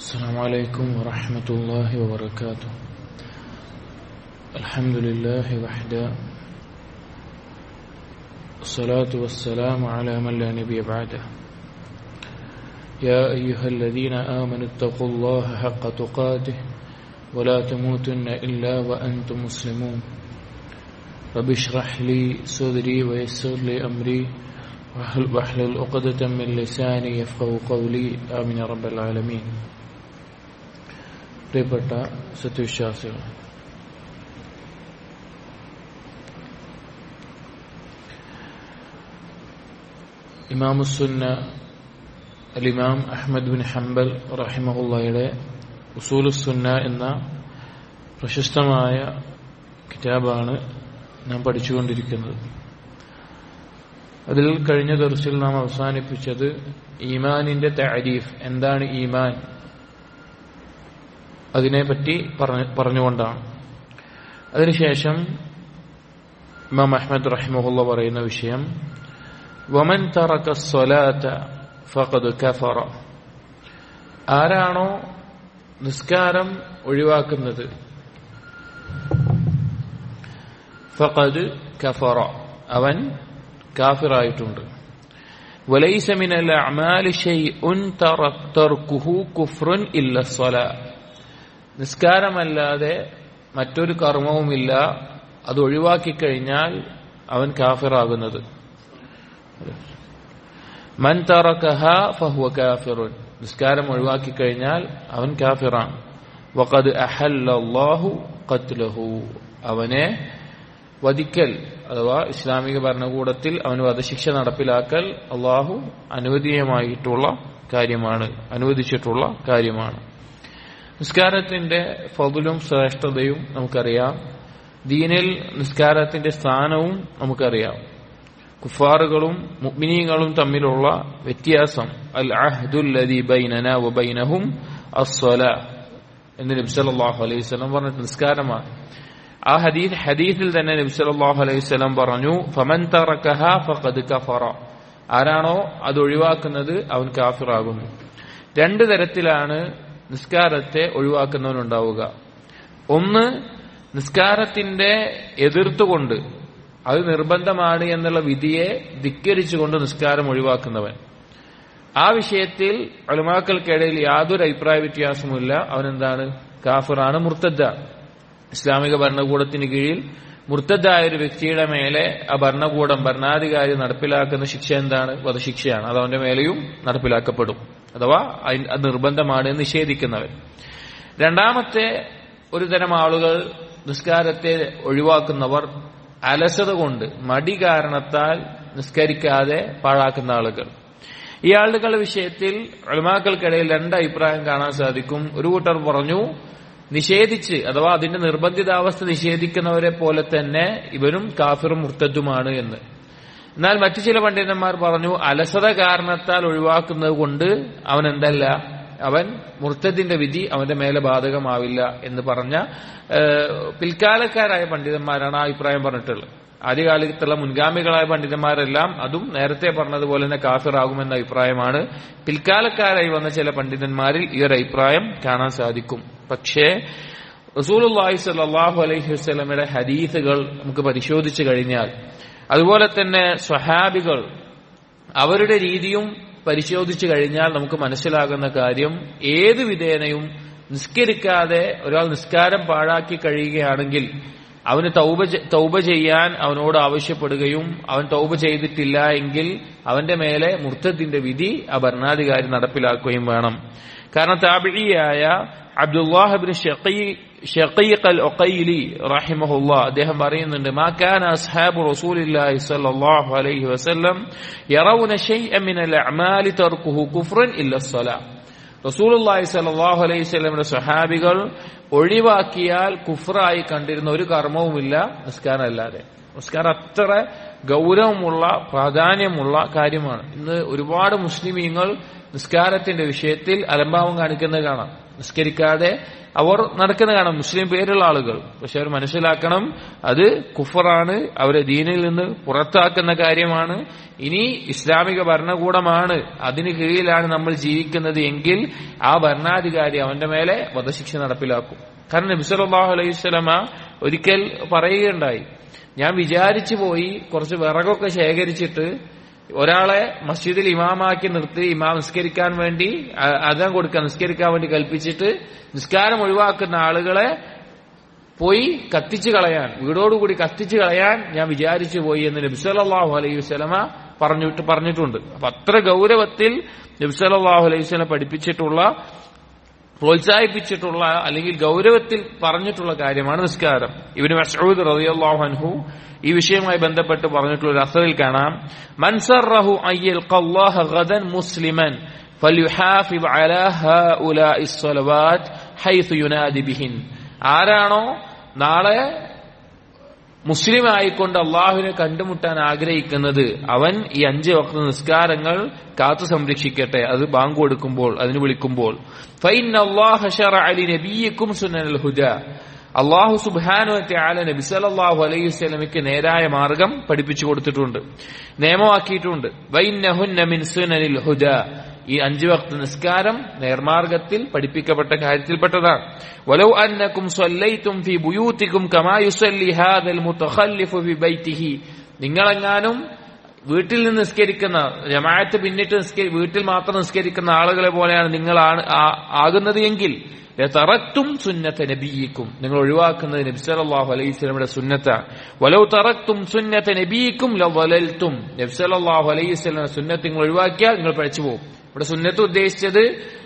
السلام عليكم ورحمة الله وبركاته الحمد لله وحده الصلاة والسلام على من لا نبي بعده يا أيها الذين آمنوا اتقوا الله حق تقاته ولا تموتن إلا وأنتم مسلمون رب اشرح لي صدري ويسر لي أمري واحلل عقدة من لساني يفقه قولي آمين يا رب العالمين പ്രിയപ്പെട്ട സത്യവിശ്വാസികൾ ഇമാമുസുന്ന അലിമാം അഹമ്മദ് ബിൻ ഹംബൽ റഹിമഹുള്ളയുടെ ഉസൂലുസുന്ന എന്ന പ്രശസ്തമായ കിതാബാണ് നാം പഠിച്ചുകൊണ്ടിരിക്കുന്നത് അതിൽ കഴിഞ്ഞ ദിവസത്തിൽ നാം അവസാനിപ്പിച്ചത് ഈമാനിന്റെ താരീഫ് എന്താണ് ഈമാൻ അതിനെപ്പറ്റി പറഞ്ഞുകൊണ്ടാണ് അതിനുശേഷം ഇമാം അഹമ്മദ് റഹിമുള്ള പറയുന്ന വിഷയം വമൻ തറക്ക സ്വലാത്ത ഫഖദ് കഫറ ആരാണോ നിസ്കാരം ഒഴിവാക്കുന്നത് ഫഖദ് കഫറ അവൻ കാഫിറായിട്ടുണ്ട് وليس من الأعمال شيء تركه كفر إلا الصلاة നിസ്കാരമല്ലാതെ മറ്റൊരു കർമ്മവുമില്ല അത് ഒഴിവാക്കി കഴിഞ്ഞാൽ അവൻ കാഫിറാകുന്നത് മൻ തറക്കഹ ഫഹുവ കാഫിറുൻ നിസ്കാരം ഒഴിവാക്കി കഴിഞ്ഞാൽ അവൻ കാഫിറാണ് വഖദ് അഹല്ലല്ലാഹു ഖത്ലഹു അവനെ വധിക്കൽ അഥവാ ഇസ്ലാമിക ഭരണകൂടത്തിൽ അവന് വധശിക്ഷ നടപ്പിലാക്കൽ അള്ളാഹു അനുവദീയമായിട്ടുള്ള കാര്യമാണ് അനുവദിച്ചിട്ടുള്ള കാര്യമാണ് നിസ്കാരത്തിന്റെ ഫതിലും ശ്രേഷ്ഠതയും നമുക്കറിയാം ദീനിൽ നിസ്കാരത്തിന്റെ സ്ഥാനവും നമുക്കറിയാം കുഫാറുകളും മുഗ്മിനീങ്ങളും തമ്മിലുള്ള വ്യത്യാസം അൽ അഹ്ദുല്ലദി ബൈനന വബൈനഹും അസ്വല എന്ന് നബി സല്ലല്ലാഹു അലൈഹി വസല്ലം പറഞ്ഞ നിസ്കാരമാണ് ആ ഹദീസ് ഹദീസിൽ തന്നെ നബി സല്ലല്ലാഹു അലൈഹി വസല്ലം പറഞ്ഞു ഫമൻ തറക്കഹ ഫഖദ് കഫറ ആരാണോ അത് ഒഴിവാക്കുന്നത് അവൻ കാഫിറാകുന്നു രണ്ട് തരത്തിലാണ് നിസ്കാരത്തെ ഒഴിവാക്കുന്നവനുണ്ടാവുക ഒന്ന് നിസ്കാരത്തിന്റെ എതിർത്തുകൊണ്ട് അത് നിർബന്ധമാണ് എന്നുള്ള വിധിയെ ധിക്കരിച്ചുകൊണ്ട് നിസ്കാരം ഒഴിവാക്കുന്നവൻ ആ വിഷയത്തിൽ അളുമാക്കൾക്കിടയിൽ യാതൊരു അഭിപ്രായ വ്യത്യാസവുമില്ല അവനെന്താണ് കാഫിറാണ് മുർത്തദ്ദ ഇസ്ലാമിക ഭരണകൂടത്തിന് കീഴിൽ മുർത്തദ്ദായ ഒരു വ്യക്തിയുടെ മേലെ ആ ഭരണകൂടം ഭരണാധികാരി നടപ്പിലാക്കുന്ന ശിക്ഷ എന്താണ് വധശിക്ഷയാണ് അത് അവന്റെ മേലെയും നടപ്പിലാക്കപ്പെടും അഥവാ അത് നിർബന്ധമാണ് നിഷേധിക്കുന്നവൻ രണ്ടാമത്തെ ഒരു തരം ആളുകൾ നിസ്കാരത്തെ ഒഴിവാക്കുന്നവർ അലസത കൊണ്ട് മടി കാരണത്താൽ നിസ്കരിക്കാതെ പാഴാക്കുന്ന ആളുകൾ ഈ ആളുകളുടെ വിഷയത്തിൽ അളിമാക്കൾക്കിടയിൽ രണ്ട് അഭിപ്രായം കാണാൻ സാധിക്കും ഒരു കൂട്ടർ പറഞ്ഞു നിഷേധിച്ച് അഥവാ അതിന്റെ നിർബന്ധിതാവസ്ഥ നിഷേധിക്കുന്നവരെ പോലെ തന്നെ ഇവരും കാഫിറും മുർത്തജുമാണ് എന്ന് എന്നാൽ മറ്റു ചില പണ്ഡിതന്മാർ പറഞ്ഞു അലസത കാരണത്താൽ ഒഴിവാക്കുന്നത് കൊണ്ട് അവൻ എന്തല്ല അവൻ മുർത്തദിന്റെ വിധി അവന്റെ മേലെ ബാധകമാവില്ല എന്ന് പറഞ്ഞ പിൽക്കാലക്കാരായ പണ്ഡിതന്മാരാണ് ആ അഭിപ്രായം പറഞ്ഞിട്ടുള്ളത് ആദ്യകാലത്തുള്ള മുൻഗാമികളായ പണ്ഡിതന്മാരെല്ലാം അതും നേരത്തെ പറഞ്ഞതുപോലെ തന്നെ കാഫിറാകുമെന്ന അഭിപ്രായമാണ് പിൽക്കാലക്കാരായി വന്ന ചില പണ്ഡിതന്മാരിൽ ഈ ഒരു അഭിപ്രായം കാണാൻ സാധിക്കും പക്ഷേ റസൂലുല്ലാഹി സല്ലാഹു അലൈഹി വസ്ലമയുടെ ഹദീസുകൾ നമുക്ക് പരിശോധിച്ചു കഴിഞ്ഞാൽ അതുപോലെ തന്നെ സ്വഹാബികൾ അവരുടെ രീതിയും പരിശോധിച്ചു കഴിഞ്ഞാൽ നമുക്ക് മനസ്സിലാകുന്ന കാര്യം ഏത് വിധേനയും നിസ്കരിക്കാതെ ഒരാൾ നിസ്കാരം പാഴാക്കി കഴിയുകയാണെങ്കിൽ അവന് തൗബ തൗബ ചെയ്യാൻ അവനോട് ആവശ്യപ്പെടുകയും അവൻ തൗബ ചെയ്തിട്ടില്ല എങ്കിൽ അവന്റെ മേലെ മുർത്തത്തിന്റെ വിധി ആ ഭരണാധികാരി നടപ്പിലാക്കുകയും വേണം കാരണം താബിഴിയായ അബ്ദുല്ലാഹിബിൻ ഷഖീഖ് അൽ ഒക്കൈലി റഹിമഹുല്ല അദ്ദേഹം പറയുന്നുണ്ട് മാ കാന അസ്ഹാബു റസൂലില്ലാഹി സ്വല്ലല്ലാഹു അലൈഹി വസല്ലം യറൗന ശൈഅൻ മിനൽ അഅമാലി തർക്കുഹു കുഫ്റൻ ഇല്ല സ്വലാ റസൂലുള്ളാഹി സ്വല്ലല്ലാഹു അലൈഹി വസല്ലമയുടെ സ്വഹാബികൾ ഒഴിവാക്കിയാൽ കുഫ്റായി കണ്ടിരുന്ന ഒരു കർമ്മവുമില്ല നിസ്കാരം അല്ലാതെ നിസ്കാരം അത്ര ഗൗരവമുള്ള പ്രാധാന്യമുള്ള കാര്യമാണ് ഇന്ന് ഒരുപാട് മുസ്ലിമീങ്ങൾ നിസ്കാരത്തിന്റെ വിഷയത്തിൽ അലംഭാവം കാണിക്കുന്നത് കാണാം നിസ്കരിക്കാതെ അവർ നടക്കുന്ന കാണാം മുസ്ലിം പേരുള്ള ആളുകൾ പക്ഷെ അവർ മനസ്സിലാക്കണം അത് കുഫറാണ് അവരെ ദീനിൽ നിന്ന് പുറത്താക്കുന്ന കാര്യമാണ് ഇനി ഇസ്ലാമിക ഭരണകൂടമാണ് അതിന് കീഴിലാണ് നമ്മൾ ജീവിക്കുന്നത് എങ്കിൽ ആ ഭരണാധികാരി അവന്റെ മേലെ വധശിക്ഷ നടപ്പിലാക്കും കാരണം നബിസലാഹു അലൈഹി സ്വലമ ഒരിക്കൽ പറയുകയുണ്ടായി ഞാൻ വിചാരിച്ചു പോയി കുറച്ച് വിറകൊക്കെ ശേഖരിച്ചിട്ട് ഒരാളെ മസ്ജിദിൽ ഇമാമാക്കി നിർത്തി ഇമാം നിസ്കരിക്കാൻ വേണ്ടി അകം കൊടുക്കാൻ നിസ്കരിക്കാൻ വേണ്ടി കൽപ്പിച്ചിട്ട് നിസ്കാരം ഒഴിവാക്കുന്ന ആളുകളെ പോയി കത്തിച്ചു കളയാൻ വീടോടുകൂടി കത്തിച്ചു കളയാൻ ഞാൻ വിചാരിച്ചു പോയി എന്ന് നബ്സലാഹു അലൈഹി വസ്ലമ പറഞ്ഞിട്ട് പറഞ്ഞിട്ടുണ്ട് അപ്പൊ അത്ര ഗൗരവത്തിൽ നബ്സലാഹു അലൈഹി വസ്ലം പഠിപ്പിച്ചിട്ടുള്ള പ്രോത്സാഹിപ്പിച്ചിട്ടുള്ള അല്ലെങ്കിൽ ഗൗരവത്തിൽ പറഞ്ഞിട്ടുള്ള കാര്യമാണ് നിസ്കാരം ഇവന് മസൂദ് റളിയല്ലാഹു അൻഹു ഈ വിഷയവുമായി ബന്ധപ്പെട്ട് പറഞ്ഞിട്ടുള്ള ഒരു അസറിൽ കാണാം മൻസറഹു അയ്യൽ ഖല്ലാഹ ഗദൻ മുസ്ലിമൻ ഫൽയുഹാഫിബ് അലാ ഹഉലാഇ സ്വലവാത്ത് ഹൈസു യുനാദി ബിഹിൻ ആരാണോ നാളെ മുസ്ലിം ആയിക്കൊണ്ട് അള്ളാഹുവിനെ കണ്ടുമുട്ടാൻ ആഗ്രഹിക്കുന്നത് അവൻ ഈ അഞ്ച് വക്ത നിസ്കാരങ്ങൾ കാത്തു സംരക്ഷിക്കട്ടെ അത് ബാങ്ക് കൊടുക്കുമ്പോൾ അതിന് വിളിക്കുമ്പോൾ ഫൈൻ അലി നബിയക്കും സുനൽ ഹുദ അള്ളാഹു സുബാനു ആല നബി സലാഹു അലൈഹി വസ്ലമിക്ക് നേരായ മാർഗം പഠിപ്പിച്ചു കൊടുത്തിട്ടുണ്ട് നിയമമാക്കിയിട്ടുണ്ട് വൈനഹുന്ന മിൻ സുനനിൽ ഹുദ ഈ അഞ്ചു വക്ത നിസ്കാരം നേർമാർഗത്തിൽ പഠിപ്പിക്കപ്പെട്ട കാര്യത്തിൽപ്പെട്ടതാണ് വലൗ അന്നക്കും സ്വല്ലൈത്തും ഫി ബുയൂത്തിക്കും കമാ യുസല്ലി ഹാദൽ മുതഖല്ലിഫു ഫി ബൈത്തിഹി നിങ്ങളെങ്ങാനും വീട്ടിൽ നിന്ന് നിസ്കരിക്കുന്ന ജമാഅത്ത് പിന്നിട്ട് നിസ്കരി വീട്ടിൽ മാത്രം നിസ്കരിക്കുന്ന ആളുകളെ പോലെയാണ് നിങ്ങളാണ് ആകുന്നത് എങ്കിൽ തറക്തും സുന്നത്തെ നബിയിക്കും നിങ്ങൾ ഒഴിവാക്കുന്നത് നബി സല്ലല്ലാഹു അലൈഹി വസല്ലമയുടെ സുന്നത്താണ് വലൗ തറക്തും സുന്നത്തെ നബിയിക്കും ലവലൽത്തും നബി സല്ലല്ലാഹു അലൈഹി വസല്ലമയുടെ സുന്നത്ത് നിങ്ങൾ ഒഴിവാക്കിയാൽ നിങ്ങൾ പഴിച്ചു പോകും ഇവിടെ സുന്നത്ത് ഉദ്ദേശിച്ചത്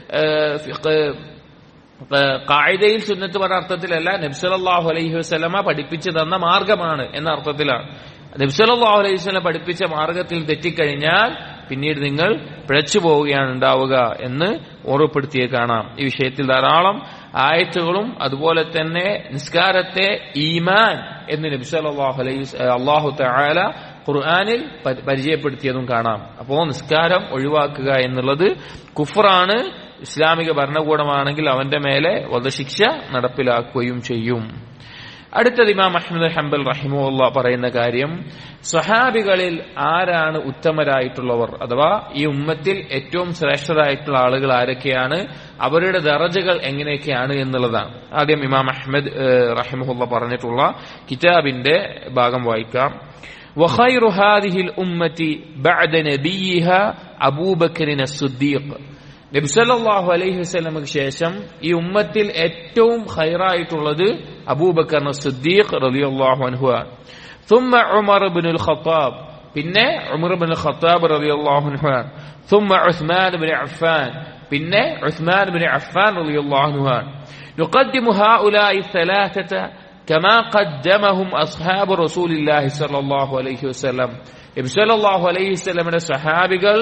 കായികയിൽ സുന്നത്ത് പറഞ്ഞ അർത്ഥത്തിലല്ല നബ്സലാഹു അലൈഹി വസ്ലമ പഠിപ്പിച്ചു തന്ന മാർഗമാണ് എന്ന അർത്ഥത്തിലാണ് നബ്സലാഹു അലൈഹി വസ്ലം പഠിപ്പിച്ച മാർഗത്തിൽ തെറ്റിക്കഴിഞ്ഞാൽ പിന്നീട് നിങ്ങൾ പിഴച്ചു പോവുകയാണ് ഉണ്ടാവുക എന്ന് ഓർമ്മപ്പെടുത്തിയേ കാണാം ഈ വിഷയത്തിൽ ധാരാളം ആയത്തുകളും അതുപോലെ തന്നെ നിസ്കാരത്തെ ഈമാൻ എന്ന് നബ്സലാഹു അലൈഹി അള്ളാഹു തആല ഖുർആാനിൽ പരിചയപ്പെടുത്തിയതും കാണാം അപ്പോ നിസ്കാരം ഒഴിവാക്കുക എന്നുള്ളത് കുഫറാണ് ഇസ്ലാമിക ഭരണകൂടമാണെങ്കിൽ അവന്റെ മേലെ വധശിക്ഷ നടപ്പിലാക്കുകയും ചെയ്യും അടുത്തത് ഇമാം അഹമ്മദ് ഹംബൽ റഹിമുള്ള പറയുന്ന കാര്യം സ്വഹാബികളിൽ ആരാണ് ഉത്തമരായിട്ടുള്ളവർ അഥവാ ഈ ഉമ്മത്തിൽ ഏറ്റവും ശ്രേഷ്ഠരായിട്ടുള്ള ആളുകൾ ആരൊക്കെയാണ് അവരുടെ ദറജകൾ എങ്ങനെയൊക്കെയാണ് എന്നുള്ളതാണ് ആദ്യം ഇമാം അഹമ്മദ് റഹിമുള്ള പറഞ്ഞിട്ടുള്ള കിതാബിന്റെ ഭാഗം വായിക്കാം وخير هذه الأمة بعد نبيها أبو بكر الصديق നബി സല്ലല്ലാഹു അലൈഹി വസല്ലമക്ക് ശേഷം ഈ ഉമ്മത്തിൽ ഏറ്റവും ഖൈറായിട്ടുള്ളത് അബൂബക്കർ സിദ്ദീഖ് റളിയല്ലാഹു അൻഹു ആണ് ثم عمر بن الخطاب പിന്നെ ഉമർ ബിൻ ഖത്താബ് റളിയല്ലാഹു അൻഹു ആണ് ثم عثمان بن عفان പിന്നെ ഉസ്മാൻ ബിൻ അഫ്ഫാൻ റളിയല്ലാഹു അൻഹു ആണ് نقدم هؤلاء الثلاثة كما قدمهم أصحاب رسول الله صلى الله عليه وسلم നബിസല്ലാഹു അലൈഹി സ്വലമിന്റെ സഹാബികൾ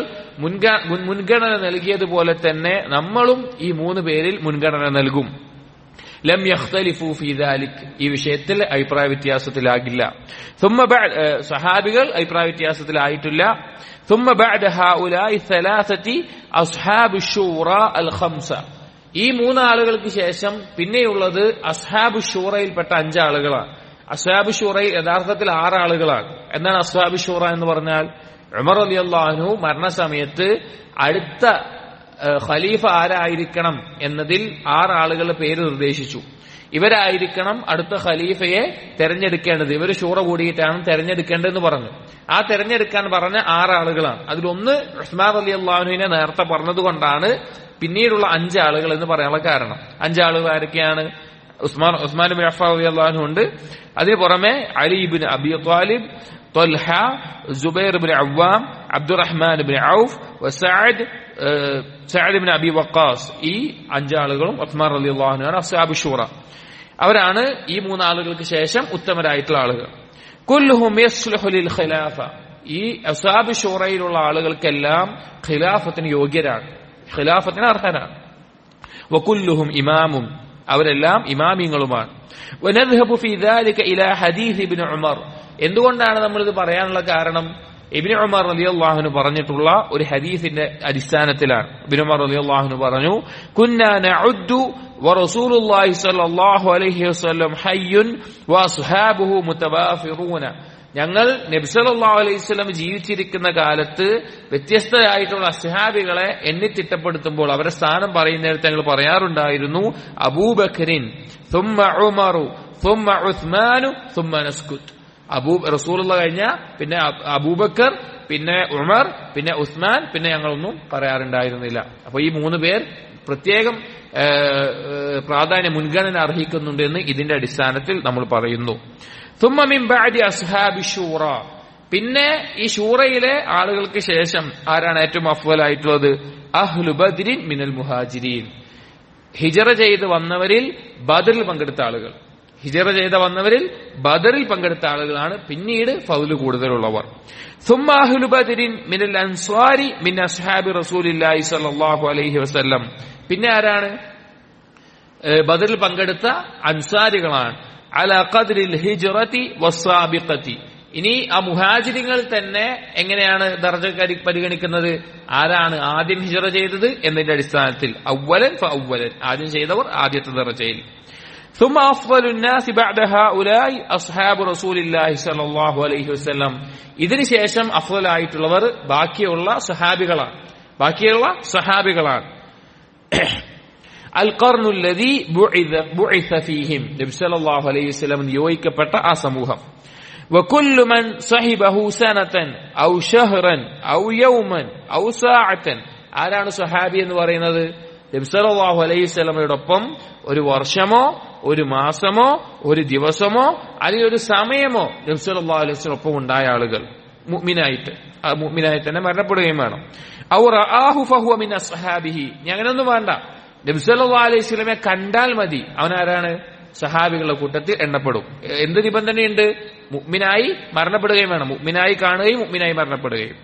മുൻഗണന നൽകിയതുപോലെ തന്നെ നമ്മളും ഈ മൂന്ന് പേരിൽ മുൻഗണന നൽകും ലം യഖ്തലിഫു ഫീ ദാലിക് ഈ വിഷയത്തിൽ അഭിപ്രായ വ്യത്യാസത്തിലാകില്ല ثم بعد സഹാബികൾ അഭിപ്രായ വ്യത്യാസത്തിലായിട്ടില്ല ثم بعد هؤلاء الثلاثه اصحاب الشورى الخمسه ഈ മൂന്നാളുകൾക്ക് ശേഷം പിന്നെയുള്ളത് അസ്ഹാബ് ഷൂറയിൽപ്പെട്ട അഞ്ചാളുകളാണ് അസ്ഹാബ് ഷൂറയിൽ യഥാർത്ഥത്തിൽ ആറാളുകളാണ് എന്താണ് അസ്ഹാബ് ഷൂറ എന്ന് പറഞ്ഞാൽ ഉമർ അലി അള്ളാഹു മരണസമയത്ത് അടുത്ത ഖലീഫ ആരായിരിക്കണം എന്നതിൽ ആറാളുകളുടെ പേര് നിർദ്ദേശിച്ചു ഇവരായിരിക്കണം അടുത്ത ഖലീഫയെ തെരഞ്ഞെടുക്കേണ്ടത് ഇവർ ഷൂറ കൂടിയിട്ടാണ് തെരഞ്ഞെടുക്കേണ്ടതെന്ന് പറഞ്ഞു ആ തെരഞ്ഞെടുക്കാൻ പറഞ്ഞ ആറാളുകളാണ് അതിലൊന്ന് ഉസ്മാൻ അലി അള്ളാഹുവിനെ നേരത്തെ പറഞ്ഞതുകൊണ്ടാണ് പിന്നീടുള്ള അഞ്ചാളുകൾ എന്ന് പറയാനുള്ള കാരണം അഞ്ചാളുകൾ ആരൊക്കെയാണ് ഉസ്മാൻ ഉസ്മാൻ ബിൻ അഫ്ഫാൻ അള്ളാഹു ഉണ്ട് അതിന് പുറമെ അലിബിൻ അബി ത്വാലിബ് ത്വൽഹ ജുബൈർ ബിൻ അവ്വാം അബ്ദുറഹ്മാൻ ബിൻ ഔഫ് വസാദ് സഅദ് ബിൻ അബി വക്കാസ് ഈ അഞ്ചാളുകളും ഉസ്മാൻ അലി അള്ളാഹുനാണ് അസാബ് ഷൂറ അവരാണ് ഈ മൂന്നാളുകൾക്ക് ശേഷം ഉത്തമരായിട്ടുള്ള ആളുകൾ കുല്ലുഹും യസ്ലുഹു ലിൽ ഖിലാഫ ഈ അസാബ് ഷൂറയിലുള്ള ആളുകൾക്കെല്ലാം ഖിലാഫത്തിന് യോഗ്യരാണ് ഖിലാഫത്തിന് അർഹനാണ് വകുല്ലുഹും ഇമാമും അവരെല്ലാം ഇമാമിങ്ങളുമാണ് വനദ്ഹബു ഫീ ദാലിക ഇലാ ഹദീസ് ഇബ്നു ഉമർ എന്തുകൊണ്ടാണ് നമ്മൾ ഇത് പറയാനുള്ള കാരണം ഇബിന് ഉമർ അലി അള്ളാഹുന് പറഞ്ഞിട്ടുള്ള ഒരു ഹദീസിന്റെ അടിസ്ഥാനത്തിലാണ് ഇബിന് ഉമർ അലി അള്ളാഹുന് പറഞ്ഞു കുന്നു ورسول الله صلى الله عليه وسلم حي واصحابه متبافرون ഞങ്ങൾ നബ്സലല്ലാഹു അലൈഹി സ്വലം ജീവിച്ചിരിക്കുന്ന കാലത്ത് വ്യത്യസ്തരായിട്ടുള്ള അസ്ഹാബികളെ എണ്ണിത്തിട്ടപ്പെടുത്തുമ്പോൾ അവരുടെ സ്ഥാനം പറയുന്നിടത്ത് ഞങ്ങൾ പറയാറുണ്ടായിരുന്നു അബൂബക്കറിൻ സുമ്മ ഉമറു സുമ്മ ഉസ്മാനു സുമ്മ നസ്കുത്ത് അബൂ റസൂലുള്ള കഴിഞ്ഞ പിന്നെ അബൂബക്കർ പിന്നെ ഉമർ പിന്നെ ഉസ്മാൻ പിന്നെ ഞങ്ങളൊന്നും പറയാറുണ്ടായിരുന്നില്ല അപ്പൊ ഈ മൂന്ന് പേർ പ്രത്യേകം പ്രാധാന്യം മുൻഗണന അർഹിക്കുന്നുണ്ട് എന്ന് ഇതിന്റെ അടിസ്ഥാനത്തിൽ നമ്മൾ പറയുന്നു തുമ്മമിംബാദി അസ്ഹാബി ഷൂറ പിന്നെ ഈ ഷൂറയിലെ ആളുകൾക്ക് ശേഷം ആരാണ് ഏറ്റവും അഫ്വലായിട്ടുള്ളത് അഹ്ലു ബദ്രിൻ മിനൽ മുഹാജിരീൻ ഹിജറ ചെയ്ത് വന്നവരിൽ ബദറിൽ പങ്കെടുത്ത ആളുകൾ ഹിജറ ചെയ്ത വന്നവരിൽ ബദറിൽ പങ്കെടുത്ത ആളുകളാണ് പിന്നീട് ഫൗല് കൂടുതലുള്ളവർ സുമ്മാഹുലു ബദരിൻ മിനൽ അൻസ്വാരി മിൻ അസ്ഹാബി റസൂലില്ലാഹി സ്വല്ലല്ലാഹു അലൈഹി വസല്ലം പിന്നെ ആരാണ് ബദറിൽ പങ്കെടുത്ത അൻസാരികളാണ് അല ഖദ്രിൽ ഹിജ്റതി വസ്സാബിഖതി ഇനി ആ മുഹാജിരിങ്ങൾ തന്നെ എങ്ങനെയാണ് ദർജക്കാരി പരിഗണിക്കുന്നത് ആരാണ് ആദ്യം ഹിജറ ചെയ്തത് എന്നതിന്റെ അടിസ്ഥാനത്തിൽ ഔവലൻ ഔവലൻ ആദ്യം ചെയ്തവർ ആദ്യത്തെ ദർജയിൽ ثم أفضل الناس بعد هؤلاء أصحاب رسول الله صلى الله عليه وسلم ഇതിന് ശേഷം അഫ്വലായിട്ടുള്ളവർ ബാക്കിയുള്ള സഹാബികളാണ് ബാക്കിയുള്ള സഹാബികളാണ് അൽ ഖർനുല്ലദി ബുഇസ ഫീഹിം നബി സല്ലല്ലാഹു അലൈഹി വസല്ലം നിയോഗിക്കപ്പെട്ട ആ സമൂഹം وكل من صحبه سنة أو شهرا أو يوما أو ساعة ആരാണ് സഹാബി എന്ന് പറയുന്നത് നബ്സലാഹു അലൈഹി സ്വലമയോടൊപ്പം ഒരു വർഷമോ ഒരു മാസമോ ഒരു ദിവസമോ അല്ലെങ്കിൽ ഒരു സമയമോ നബ്സലാഹു അലൈഹി സ്വലം ഒപ്പം ഉണ്ടായ ആളുകൾ മുഅ്മിനായിട്ട് ആ മുഅ്മിനായി തന്നെ മരണപ്പെടുകയും വേണം ഔർ ആഹു ഫഹുവ മിൻ അസ്ഹാബിഹി അങ്ങനെയൊന്നും വേണ്ട നബ്സല്ലാ അലൈഹി സ്വലമെ കണ്ടാൽ മതി അവൻ ആരാണ് സഹാബികളുടെ കൂട്ടത്തിൽ എണ്ണപ്പെടും എന്ത് നിബന്ധനയുണ്ട് മുഅ്മിനായി മരണപ്പെടുകയും വേണം മുഅ്മിനായി കാണുകയും മുഅ്മിനായി മരണപ്പെടുകയും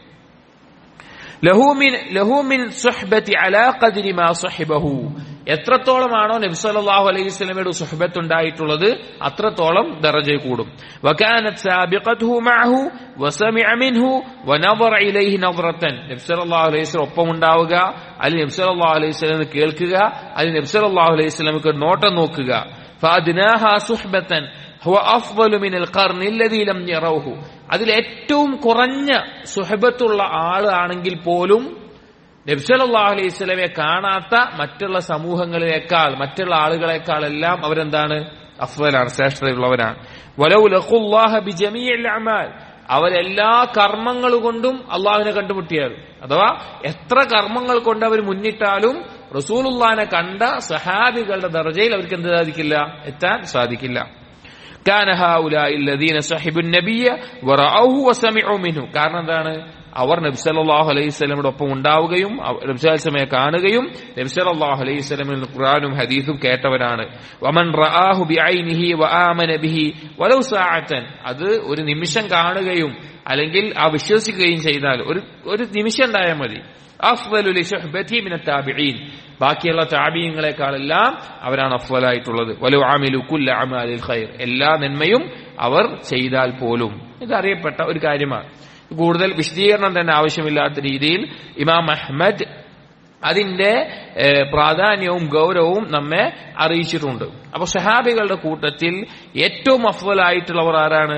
ലഹൂമിൻ സുഹ്ബത്തി അലാ ഖദ്രി മാ സുഹ്ബഹു എത്രത്തോളമാണോ നബി സല്ലല്ലാഹു അലൈഹി വസല്ലമയുടെ സുഹബത്ത് ഉണ്ടായിട്ടുള്ളത് അത്രത്തോളം ദറജ കൂടും വകാനത് സാബിഖതുഹു മഅഹു വസമിഅ മിൻഹു വനദറ ഇലൈഹി നദറതൻ നബി സല്ലല്ലാഹു അലൈഹി വസല്ലം ഒപ്പം ഉണ്ടാവുക അല്ലെങ്കിൽ നബി സല്ലല്ലാഹു അലൈഹി വസല്ലം കേൾക്കുക അല്ലെങ്കിൽ നബി സല്ലല്ലാഹു അലൈഹി വസല്ലമക്ക് നോട്ടം നോക്കുക ഫഅദ്നാഹ സുഹ്ബത്തൻ ഹുവ അഫ്ളു മിനൽ ഖർനി അല്ലദീ ലം യറൗഹു അതിൽ ഏറ്റവും കുറഞ്ഞ സുഹബത്തുള്ള ആളാണെങ്കിൽ പോലും നബ്സലല്ലാഹു അലൈഹി സ്വലമെ കാണാത്ത മറ്റുള്ള സമൂഹങ്ങളിലേക്കാൾ മറ്റുള്ള ആളുകളെക്കാൾ എല്ലാം അവരെന്താണ് അഫ്വലാണ് ശ്രേഷ്ഠതയുള്ളവരാണ് വലൗ ലഖുല്ലാഹ ബിജമീഇൽ അമാൽ അവരെല്ലാ കർമ്മങ്ങൾ കൊണ്ടും അള്ളാഹുവിനെ കണ്ടുമുട്ടിയാൽ അഥവാ എത്ര കർമ്മങ്ങൾ കൊണ്ട് അവർ മുന്നിട്ടാലും റസൂലുള്ളാനെ കണ്ട സഹാബികളുടെ ദർജയിൽ അവർക്ക് എന്ത് സാധിക്കില്ല എത്താൻ സാധിക്കില്ല كان هؤلاء الذين صحبوا النبي ورأوه وسمعوا منه കാരണം എന്താണ് അവർ നബി സല്ലല്ലാഹു അലൈഹി വസല്ലമയുടെ ഒപ്പം ഉണ്ടാവുകയും നബി സല്ലല്ലാഹു കാണുകയും നബി സല്ലല്ലാഹു അലൈഹി വസല്ലമയിൽ ഖുർആനും ഹദീസും കേട്ടവരാണ് വമൻ റആഹു ബിഐനിഹി വആമന ബിഹി വലൗ സാഅതൻ അത് ഒരു നിമിഷം കാണുകയും അല്ലെങ്കിൽ ആ വിശ്വസിക്കുകയും ചെയ്താൽ ഒരു ഒരു നിമിഷം ഉണ്ടായാൽ മതി അഫ്വലു ലിശഹ്ബതി മിന താബിഈൻ ബാക്കിയുള്ള താബിയങ്ങളെക്കാളെല്ലാം അവരാണ് അഫ്വലായിട്ടുള്ളത് വലു ആമിലു കുല്ല അമാലിൽ ഖൈർ എല്ലാ നന്മയും അവർ ചെയ്താൽ പോലും ഇതറിയപ്പെട്ട ഒരു കാര്യമാണ് കൂടുതൽ വിശദീകരണം തന്നെ ആവശ്യമില്ലാത്ത രീതിയിൽ ഇമാം അഹ്മദ് അതിന്റെ പ്രാധാന്യവും ഗൗരവവും നമ്മെ അറിയിച്ചിട്ടുണ്ട് അപ്പൊ ഷഹാബികളുടെ കൂട്ടത്തിൽ ഏറ്റവും അഫ്വലായിട്ടുള്ളവർ ആരാണ്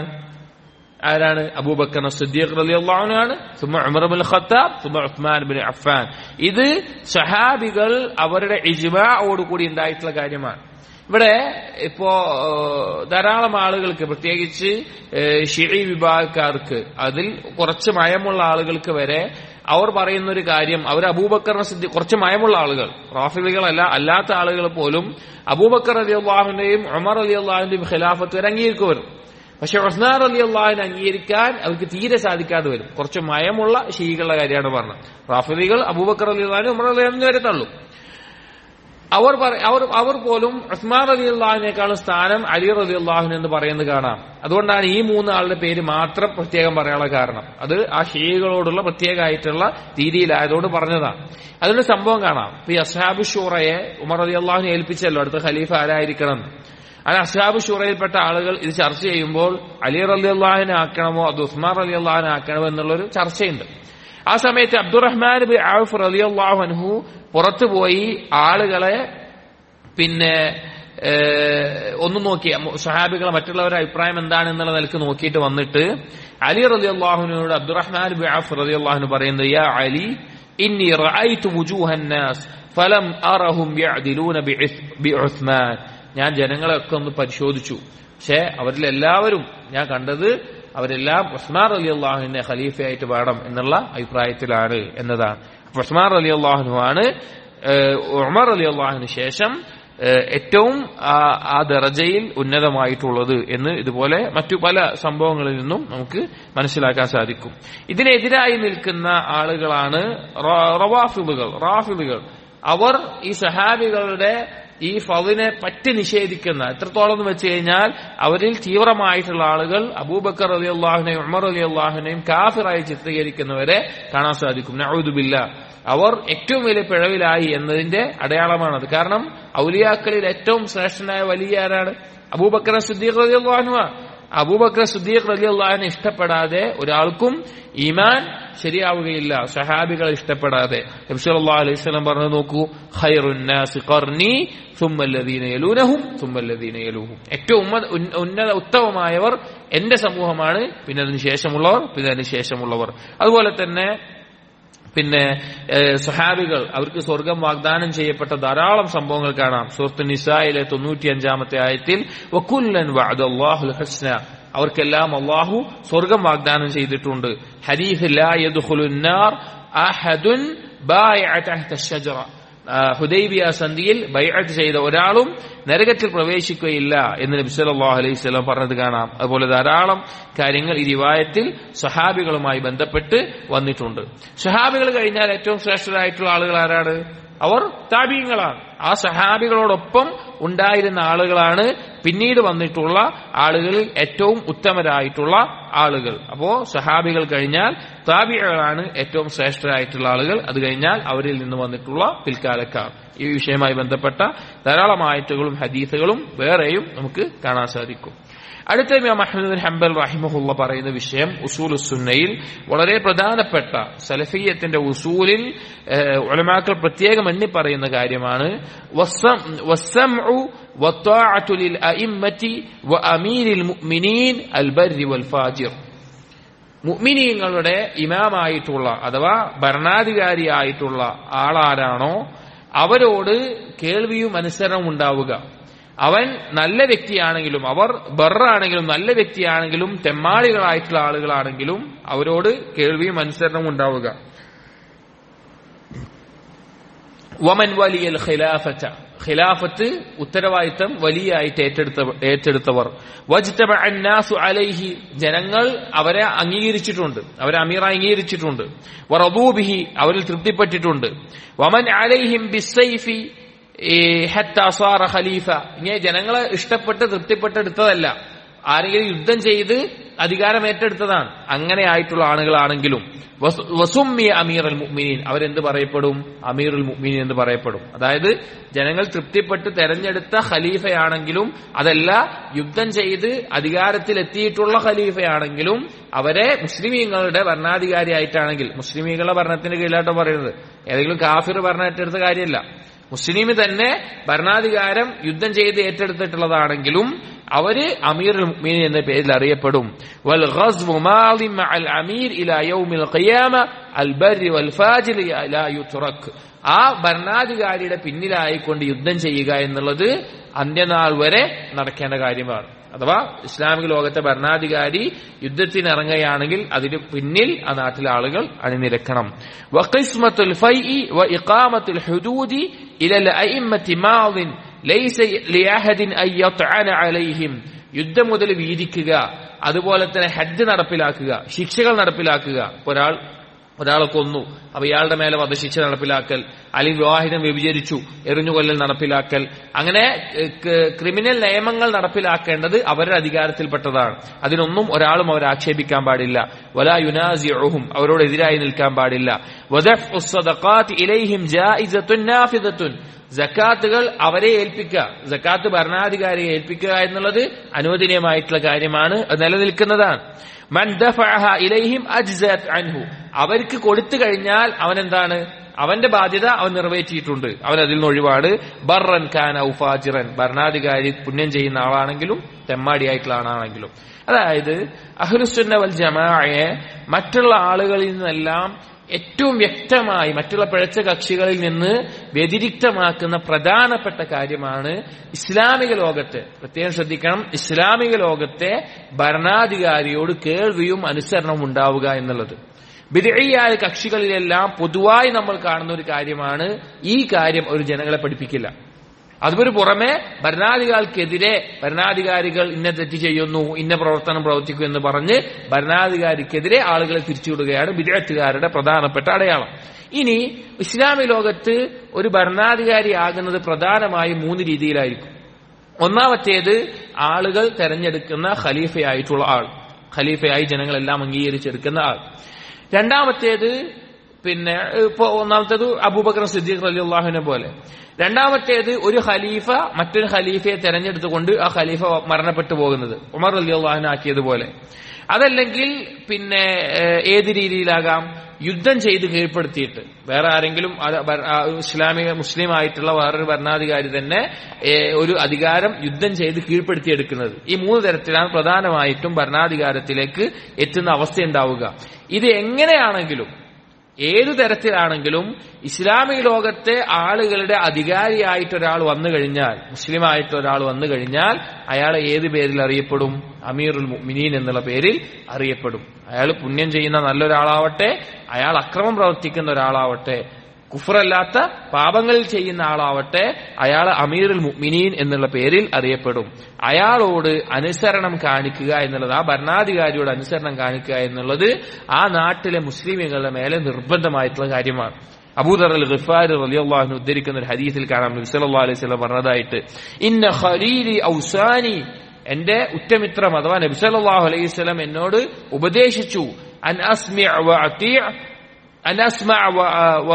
ആരാണ് അബൂബക്കർ സിദ്ദീഖ് റളിയല്ലാഹു ആണ് സുമ ഉമർ ബിൻ ഖത്താബ് സുമ ഉസ്മാൻ ബിൻ അഫ്ഫാൻ ഇത് സഹാബികൾ അവരുടെ ഇജ്മാഅോട് കൂടി ഉണ്ടായിട്ടുള്ള കാര്യമാണ് ഇവിടെ ഇപ്പോ ധാരാളം ആളുകൾക്ക് പ്രത്യേകിച്ച് ഷിഴി വിഭാഗക്കാർക്ക് അതിൽ കുറച്ച് മയമുള്ള ആളുകൾക്ക് വരെ അവർ പറയുന്ന ഒരു കാര്യം അവർ അബൂബക്കറിനെ സിദ്ധി കുറച്ച് മയമുള്ള ആളുകൾ റാഫിലികളല്ല അല്ലാത്ത ആളുകൾ പോലും അബൂബക്കർ അലി അള്ളാഹുവിന്റെയും ഉമർ അലി അള്ളാഹുവിന്റെയും ഖിലാഫത്ത് വരെ അംഗീകരിക്കുവരും പക്ഷെ ഉസ്മാൻ അലി അള്ളാഹിനെ അംഗീകരിക്കാൻ അവർക്ക് തീരെ സാധിക്കാതെ വരും കുറച്ച് മയമുള്ള ഷീകളുടെ കാര്യമാണ് പറഞ്ഞത് റാഫിലികൾ അബൂബക്കർ അലി അള്ളഹാനും ഉമർ അലി അള്ളഹാനും വരെ തള്ളു അവർ അവർ അവർ പോലും ഉസ്മാൻ അലി അള്ളാഹിനേക്കാളും സ്ഥാനം അലി റലി അള്ളാഹുൻ എന്ന് പറയുന്നത് കാണാം അതുകൊണ്ടാണ് ഈ മൂന്ന് ആളുടെ പേര് മാത്രം പ്രത്യേകം പറയാനുള്ള കാരണം അത് ആ ഷീകളോടുള്ള പ്രത്യേകമായിട്ടുള്ള രീതിയിലായതുകൊണ്ട് പറഞ്ഞതാണ് അതിന്റെ സംഭവം കാണാം ഈ അസ്ഹാബു ഷൂറയെ ഉമർ അലി അള്ളാഹുനെ ഏൽപ്പിച്ചല്ലോ അടുത്ത ഖലീഫ ആരായിരിക്കണം അത് അസ്ഹാബ് ഷൂറയിൽപ്പെട്ട ആളുകൾ ഇത് ചർച്ച ചെയ്യുമ്പോൾ അലി റലി അള്ളാഹിനെ ആക്കണമോ അത് ഉസ്മാൻ റലി അള്ളാഹിനെ ആക്കണമോ എന്നുള്ളൊരു ചർച്ചയുണ്ട് ആ സമയത്ത് അബ്ദുറഹ്മാൻ ബി ആഫ് റലി അള്ളാഹു അൻഹു പുറത്തു പോയി ആളുകളെ പിന്നെ ഒന്ന് നോക്കിയ സഹാബികളെ മറ്റുള്ളവരുടെ അഭിപ്രായം എന്താണ് എന്നുള്ള നിലക്ക് നോക്കിയിട്ട് വന്നിട്ട് അലി റലി അള്ളാഹുവിനോട് അബ്ദുറഹ്മാൻ ബി ആഫ് റലി അള്ളാഹുന് പറയുന്നത് യാ അലി ഇന്നി റഅയ്തു വുജൂഹന്നാസ് ഫലം അറഹും യഅദിലൂന ബിഉസ്മാൻ ഞാൻ ജനങ്ങളെയൊക്കെ ഒന്ന് പരിശോധിച്ചു പക്ഷേ അവരിൽ എല്ലാവരും ഞാൻ കണ്ടത് അവരെല്ലാം ഉസ്മാൻ അലി അള്ളാഹുവിനെ ഖലീഫയായിട്ട് വേണം എന്നുള്ള അഭിപ്രായത്തിലാണ് എന്നതാണ് ഉസ്മാൻ അലി അള്ളാഹുനു ആണ് ഉമർ അലി അള്ളാഹുവിന് ശേഷം ഏറ്റവും ആ ദറജയിൽ ഉന്നതമായിട്ടുള്ളത് എന്ന് ഇതുപോലെ മറ്റു പല സംഭവങ്ങളിൽ നിന്നും നമുക്ക് മനസ്സിലാക്കാൻ സാധിക്കും ഇതിനെതിരായി നിൽക്കുന്ന ആളുകളാണ് റവാഫിദുകൾ റാഫിദുകൾ അവർ ഈ സഹാബികളുടെ ഈ ഫതിനെ പറ്റി നിഷേധിക്കുന്ന എത്രത്തോളം എന്ന് വെച്ച് കഴിഞ്ഞാൽ അവരിൽ തീവ്രമായിട്ടുള്ള ആളുകൾ അബൂബക്കർ അലി അള്ളാഹുനെയും ഉമർ അലി അള്ളാഹുനെയും കാഫിറായി ചിത്രീകരിക്കുന്നവരെ കാണാൻ സാധിക്കും നഴുതുബില്ല അവർ ഏറ്റവും വലിയ പിഴവിലായി എന്നതിന്റെ അടയാളമാണത് കാരണം ഔലിയാക്കളിൽ ഏറ്റവും ശ്രേഷ്ഠനായ വലിയ ആരാണ് അബൂബക്കർ സുദ്ദീഖ് റലി അള്ളാഹുവ അബൂബക്കർ സുദ്ദീഖ് റലി അള്ളാഹിനെ ഇഷ്ടപ്പെടാതെ ഒരാൾക്കും ഈമാൻ ശരിയാവുകയില്ല സഹാബികളെ ഇഷ്ടപ്പെടാതെ നബ്സല്ലാ അലൈഹി സ്വലം പറഞ്ഞു നോക്കൂ ഖൈറുന്നാസ് ഖർനി സുമ്മല്ലദീന യലൂനഹും സുമ്മല്ലദീന യലൂഹും ഏറ്റവും ഉന്നത ഉത്തമമായവർ എന്റെ സമൂഹമാണ് പിന്നെ അതിന് ശേഷമുള്ളവർ പിന്നെ അതിന് ശേഷമുള്ളവർ അതുപോലെ തന്നെ പിന്നെ സഹാബികൾ അവർക്ക് സ്വർഗം വാഗ്ദാനം ചെയ്യപ്പെട്ട ധാരാളം സംഭവങ്ങൾ കാണാം സുഹൃത്ത് നിസായിലെ തൊണ്ണൂറ്റി അഞ്ചാമത്തെ ആയത്തിൽ വക്കുല്ലൻ വഅദല്ലാഹുൽ ഹസ്ന അവർക്കെല്ലാം അള്ളാഹു സ്വർഗം വാഗ്ദാനം ചെയ്തിട്ടുണ്ട് ഹരീഫ് ലാ യദ്ഖുലുന്നാർ അഹദുൻ ബായിഅ തഹ്ത അഷ്ജറ ഹുദൈബിയ സന്ധിയിൽ ബൈഅത്ത് ചെയ്ത ഒരാളും നരകത്തിൽ പ്രവേശിക്കുകയില്ല എന്ന് നബി സല്ലല്ലാഹു അലൈഹി വസല്ലം പറഞ്ഞത് കാണാം അതുപോലെ ധാരാളം കാര്യങ്ങൾ ഈ റിവായത്തിൽ സഹാബികളുമായി ബന്ധപ്പെട്ട് വന്നിട്ടുണ്ട് സഹാബികൾ കഴിഞ്ഞാൽ ഏറ്റവും ശ്രേഷ്ഠരായിട്ടുള്ള ആളുകൾ ആരാണ് അവർ താപീയങ്ങളാണ് ആ സഹാബികളോടൊപ്പം ഉണ്ടായിരുന്ന ആളുകളാണ് പിന്നീട് വന്നിട്ടുള്ള ആളുകളിൽ ഏറ്റവും ഉത്തമരായിട്ടുള്ള ആളുകൾ അപ്പോ സഹാബികൾ കഴിഞ്ഞാൽ താബികളാണ് ഏറ്റവും ശ്രേഷ്ഠരായിട്ടുള്ള ആളുകൾ അത് കഴിഞ്ഞാൽ അവരിൽ നിന്ന് വന്നിട്ടുള്ള പിൽക്കാലക്കാർ ഈ വിഷയവുമായി ബന്ധപ്പെട്ട ധാരാളം ആയത്തുകളും ഹദീസുകളും വേറെയും നമുക്ക് കാണാൻ സാധിക്കും അടുത്ത ഇമാം അഹമ്മദ് ഹംബൽ റഹിമഹുള്ള പറയുന്ന വിഷയം ഉസൂൽ സുന്നയിൽ വളരെ പ്രധാനപ്പെട്ട സലഫിയത്തിന്റെ ഉസൂലിൽ ഉലമാക്കൾ പ്രത്യേകം എണ്ണി പറയുന്ന കാര്യമാണ് മുഅ്മിനീങ്ങളുടെ ഇമാമായിട്ടുള്ള അഥവാ ഭരണാധികാരിയായിട്ടുള്ള ആളാരാണോ അവരോട് കേൾവിയും അനുസരണവും ഉണ്ടാവുക അവൻ നല്ല വ്യക്തിയാണെങ്കിലും അവർ ബറാണെങ്കിലും നല്ല വ്യക്തിയാണെങ്കിലും തെമ്മാളികളായിട്ടുള്ള ആളുകളാണെങ്കിലും അവരോട് കേൾവിയും അനുസരണവും ഉണ്ടാവുക വമൻ വലിയൽ ഖിലാഫത്ത ഖിലാഫത്ത് ഉത്തരവാദിത്തം വലിയായിട്ട് ഏറ്റെടുത്ത ഏറ്റെടുത്തവർ വജ്തബ അന്നാസു അലൈഹി ജനങ്ങൾ അവരെ അംഗീകരിച്ചിട്ടുണ്ട് അവരെ അമീറ അംഗീകരിച്ചിട്ടുണ്ട് വറബൂബിഹി അവരിൽ തൃപ്തിപ്പെട്ടിട്ടുണ്ട് വമൻ അലൈഹിം ബിസൈഫി ഹത്താസാറ ഖലീഫ ഇങ്ങനെ ജനങ്ങളെ ഇഷ്ടപ്പെട്ട് തൃപ്തിപ്പെട്ടെടുത്തതല്ല ആരെങ്കിലും യുദ്ധം ചെയ്ത് അധികാരം ഏറ്റെടുത്തതാണ് അങ്ങനെ ആയിട്ടുള്ള ആളുകളാണെങ്കിലും വസുമ്മി അമീർ അൽ മുഅ്മിനീൻ അവരെന്ത് പറയപ്പെടും അമീർ ഉൽ മുഅ്മിനീൻ എന്ന് പറയപ്പെടും അതായത് ജനങ്ങൾ തൃപ്തിപ്പെട്ട് തെരഞ്ഞെടുത്ത ഖലീഫയാണെങ്കിലും അതല്ല യുദ്ധം ചെയ്ത് അധികാരത്തിൽ എത്തിയിട്ടുള്ള ഖലീഫയാണെങ്കിലും അവരെ മുസ്ലിമീങ്ങളുടെ ഭരണാധികാരിയായിട്ടാണെങ്കിൽ മുസ്ലിമീങ്ങളുടെ ഭരണത്തിന്റെ കീഴിലാട്ടോ പറയുന്നത് ഏതെങ്കിലും കാഫിർ ഭരണം ഏറ്റെടുത്ത കാര്യമല്ല മുസ്ലിം തന്നെ ഭരണാധികാരം യുദ്ധം ചെയ്ത് ഏറ്റെടുത്തിട്ടുള്ളതാണെങ്കിലും അവര് അമീർ മുഅ്മിനീൻ എന്ന പേരിൽ അറിയപ്പെടും വൽ ഖസ്ബു മാളിം മഅൽ അമീർ ഇലാ യൗമിൽ ഖിയാമ അൽ ബർരി വൽ ഫാജിർ ലാ യുത്റക് ആ ഭരണാധികാരിയുടെ പിന്നിലായിക്കൊണ്ട് യുദ്ധം ചെയ്യുക എന്നുള്ളത് അന്ത്യനാൾ വരെ നടക്കേണ്ട കാര്യമാണ് അഥവാ ഇസ്ലാമിക ലോകത്തെ ഭരണാധികാരി യുദ്ധത്തിന് ഇറങ്ങുകയാണെങ്കിൽ അതിന് പിന്നിൽ ആ നാട്ടിലെ ആളുകൾ അണിനിരക്കണം വഖിസ്മത്തുൽ ഫൈഇ വ ഇഖാമത്തുൽ ഹുദൂദി ഇലൽ അഇമ്മത്തി മാദിൻ ലൈസ ലിഅഹദിൻ അൻ യത്അന അലൈഹിം യുദ്ധം മുതൽ വീതിക്കുക അതുപോലെ തന്നെ ഹജ്ജ് നടപ്പിലാക്കുക ശിക്ഷകൾ നടപ്പിലാക്കുക ഒരാൾ ഒരാളെ കൊന്നു അപ്പൊ ഇയാളുടെ മേലെ വധശിക്ഷ നടപ്പിലാക്കൽ അല്ലെങ്കിൽ വിവാഹിതം വ്യഭിചരിച്ചു എറിഞ്ഞുകൊല്ലൽ നടപ്പിലാക്കൽ അങ്ങനെ ക്രിമിനൽ നിയമങ്ങൾ നടപ്പിലാക്കേണ്ടത് അവരുടെ അധികാരത്തിൽപ്പെട്ടതാണ് അതിനൊന്നും ഒരാളും അവർ ആക്ഷേപിക്കാൻ പാടില്ല വലാ യുനാസിഉഹും അവരോട് എതിരായി നിൽക്കാൻ പാടില്ല ഇലൈഹിം ജായിസത്തുൻ നാഫിദത്തുൻ ജക്കാത്തുകൾ അവരെ ഏൽപ്പിക്കുക ജക്കാത്ത് ഭരണാധികാരിയെ ഏൽപ്പിക്കുക എന്നുള്ളത് അനുവദനീയമായിട്ടുള്ള കാര്യമാണ് അത് നിലനിൽക്കുന്നതാണ് മൻ ദഫഅഹ ഇലൈഹിം അജ്സഅത് അൻഹു അവർക്ക് കൊടുത്തു കഴിഞ്ഞാൽ അവൻ എന്താണ് അവന്റെ ബാധ്യത അവൻ നിറവേറ്റിയിട്ടുണ്ട് അവൻ അതിൽ നിന്ന് ഒഴിവാട് ബർറൻ ഖാൻ ഔഫാജിറൻ ഭരണാധികാരി പുണ്യം ചെയ്യുന്ന ആളാണെങ്കിലും തെമ്മാടിയായിട്ടുള്ള ആളാണെങ്കിലും അതായത് അഹ്ലുസുന്ന വൽ ജമാഅയെ മറ്റുള്ള ആളുകളിൽ നിന്നെല്ലാം ഏറ്റവും വ്യക്തമായി മറ്റുള്ള പിഴച്ച കക്ഷികളിൽ നിന്ന് വ്യതിരിക്തമാക്കുന്ന പ്രധാനപ്പെട്ട കാര്യമാണ് ഇസ്ലാമിക ലോകത്തെ പ്രത്യേകം ശ്രദ്ധിക്കണം ഇസ്ലാമിക ലോകത്തെ ഭരണാധികാരിയോട് കേൾവിയും അനുസരണവും ഉണ്ടാവുക എന്നുള്ളത് വിധേയായ കക്ഷികളിലെല്ലാം പൊതുവായി നമ്മൾ കാണുന്ന ഒരു കാര്യമാണ് ഈ കാര്യം ഒരു ജനങ്ങളെ പഠിപ്പിക്കില്ല അതുപോലെ പുറമെ ഭരണാധികാരിക്കെതിരെ ഭരണാധികാരികൾ ഇന്ന തെറ്റ് ചെയ്യുന്നു ഇന്ന പ്രവർത്തനം പ്രവർത്തിക്കും എന്ന് പറഞ്ഞ് ഭരണാധികാരിക്കെതിരെ ആളുകളെ തിരിച്ചുവിടുകയാണ് വിദേഹത്തുകാരുടെ പ്രധാനപ്പെട്ട അടയാളം ഇനി ഇസ്ലാമിക ലോകത്ത് ഒരു ഭരണാധികാരി ആകുന്നത് പ്രധാനമായും മൂന്ന് രീതിയിലായിരിക്കും ഒന്നാമത്തേത് ആളുകൾ തെരഞ്ഞെടുക്കുന്ന ഖലീഫയായിട്ടുള്ള ആൾ ഖലീഫയായി ജനങ്ങളെല്ലാം അംഗീകരിച്ചെടുക്കുന്ന ആൾ രണ്ടാമത്തേത് പിന്നെ ഇപ്പൊ ഒന്നാമത്തേത് അബൂബക്കർ സിദ്ദീഖ് അലി അള്ളാഹുവിനെ പോലെ രണ്ടാമത്തേത് ഒരു ഖലീഫ മറ്റൊരു ഖലീഫയെ തെരഞ്ഞെടുത്തുകൊണ്ട് ആ ഖലീഫ മരണപ്പെട്ടു പോകുന്നത് ഉമർ അലി അള്ളാഹുനെ ആക്കിയതുപോലെ അതല്ലെങ്കിൽ പിന്നെ ഏത് രീതിയിലാകാം യുദ്ധം ചെയ്ത് കീഴ്പ്പെടുത്തിയിട്ട് വേറെ ആരെങ്കിലും ഇസ്ലാമിക മുസ്ലിം ആയിട്ടുള്ള വേറൊരു ഭരണാധികാരി തന്നെ ഒരു അധികാരം യുദ്ധം ചെയ്ത് കീഴ്പ്പെടുത്തിയെടുക്കുന്നത് ഈ മൂന്ന് തരത്തിലാണ് പ്രധാനമായിട്ടും ഭരണാധികാരത്തിലേക്ക് എത്തുന്ന അവസ്ഥ ഉണ്ടാവുക ഇത് എങ്ങനെയാണെങ്കിലും ഏതു തരത്തിലാണെങ്കിലും ഇസ്ലാമിക ലോകത്തെ ആളുകളുടെ അധികാരിയായിട്ട് ഒരാൾ വന്നു കഴിഞ്ഞാൽ മുസ്ലിം ആയിട്ട് ഒരാൾ വന്നു കഴിഞ്ഞാൽ അയാളെ ഏത് പേരിൽ അറിയപ്പെടും അമീറുൽ മിനീൻ എന്നുള്ള പേരിൽ അറിയപ്പെടും അയാൾ പുണ്യം ചെയ്യുന്ന നല്ലൊരാളാവട്ടെ അയാൾ അക്രമം പ്രവർത്തിക്കുന്ന ഒരാളാവട്ടെ കുഫറല്ലാത്ത പാപങ്ങളിൽ ചെയ്യുന്ന ആളാവട്ടെ അയാൾ അമീറുൽ മുഅ്മിനീൻ എന്നുള്ള പേരിൽ അറിയപ്പെടും അയാളോട് അനുസരണം കാണിക്കുക എന്നുള്ളത് ആ ഭരണാധികാരിയോട് അനുസരണം കാണിക്കുക എന്നുള്ളത് ആ നാട്ടിലെ മുസ്ലിമുകളുടെ മേലെ നിർബന്ധമായിട്ടുള്ള കാര്യമാണ് അബൂദർ അൽ ഖിഫാർ റളിയല്ലാഹു ഉദ്ധരിക്കുന്ന ഒരു ഹദീസിൽ കാണാം നബി സല്ലല്ലാഹു അലൈഹി വസല്ലം പറഞ്ഞതായിട്ട് ഇന്ന ഖലീലി ഔസാനി എന്റെ ഉറ്റമിത്രം അഥവാ നബി സല്ലല്ലാഹു അലൈഹി വസല്ലം എന്നോട് ഉപദേശിച്ചു അൻ അസ്മിഅ വ അതീഅ أن أسمع و... و...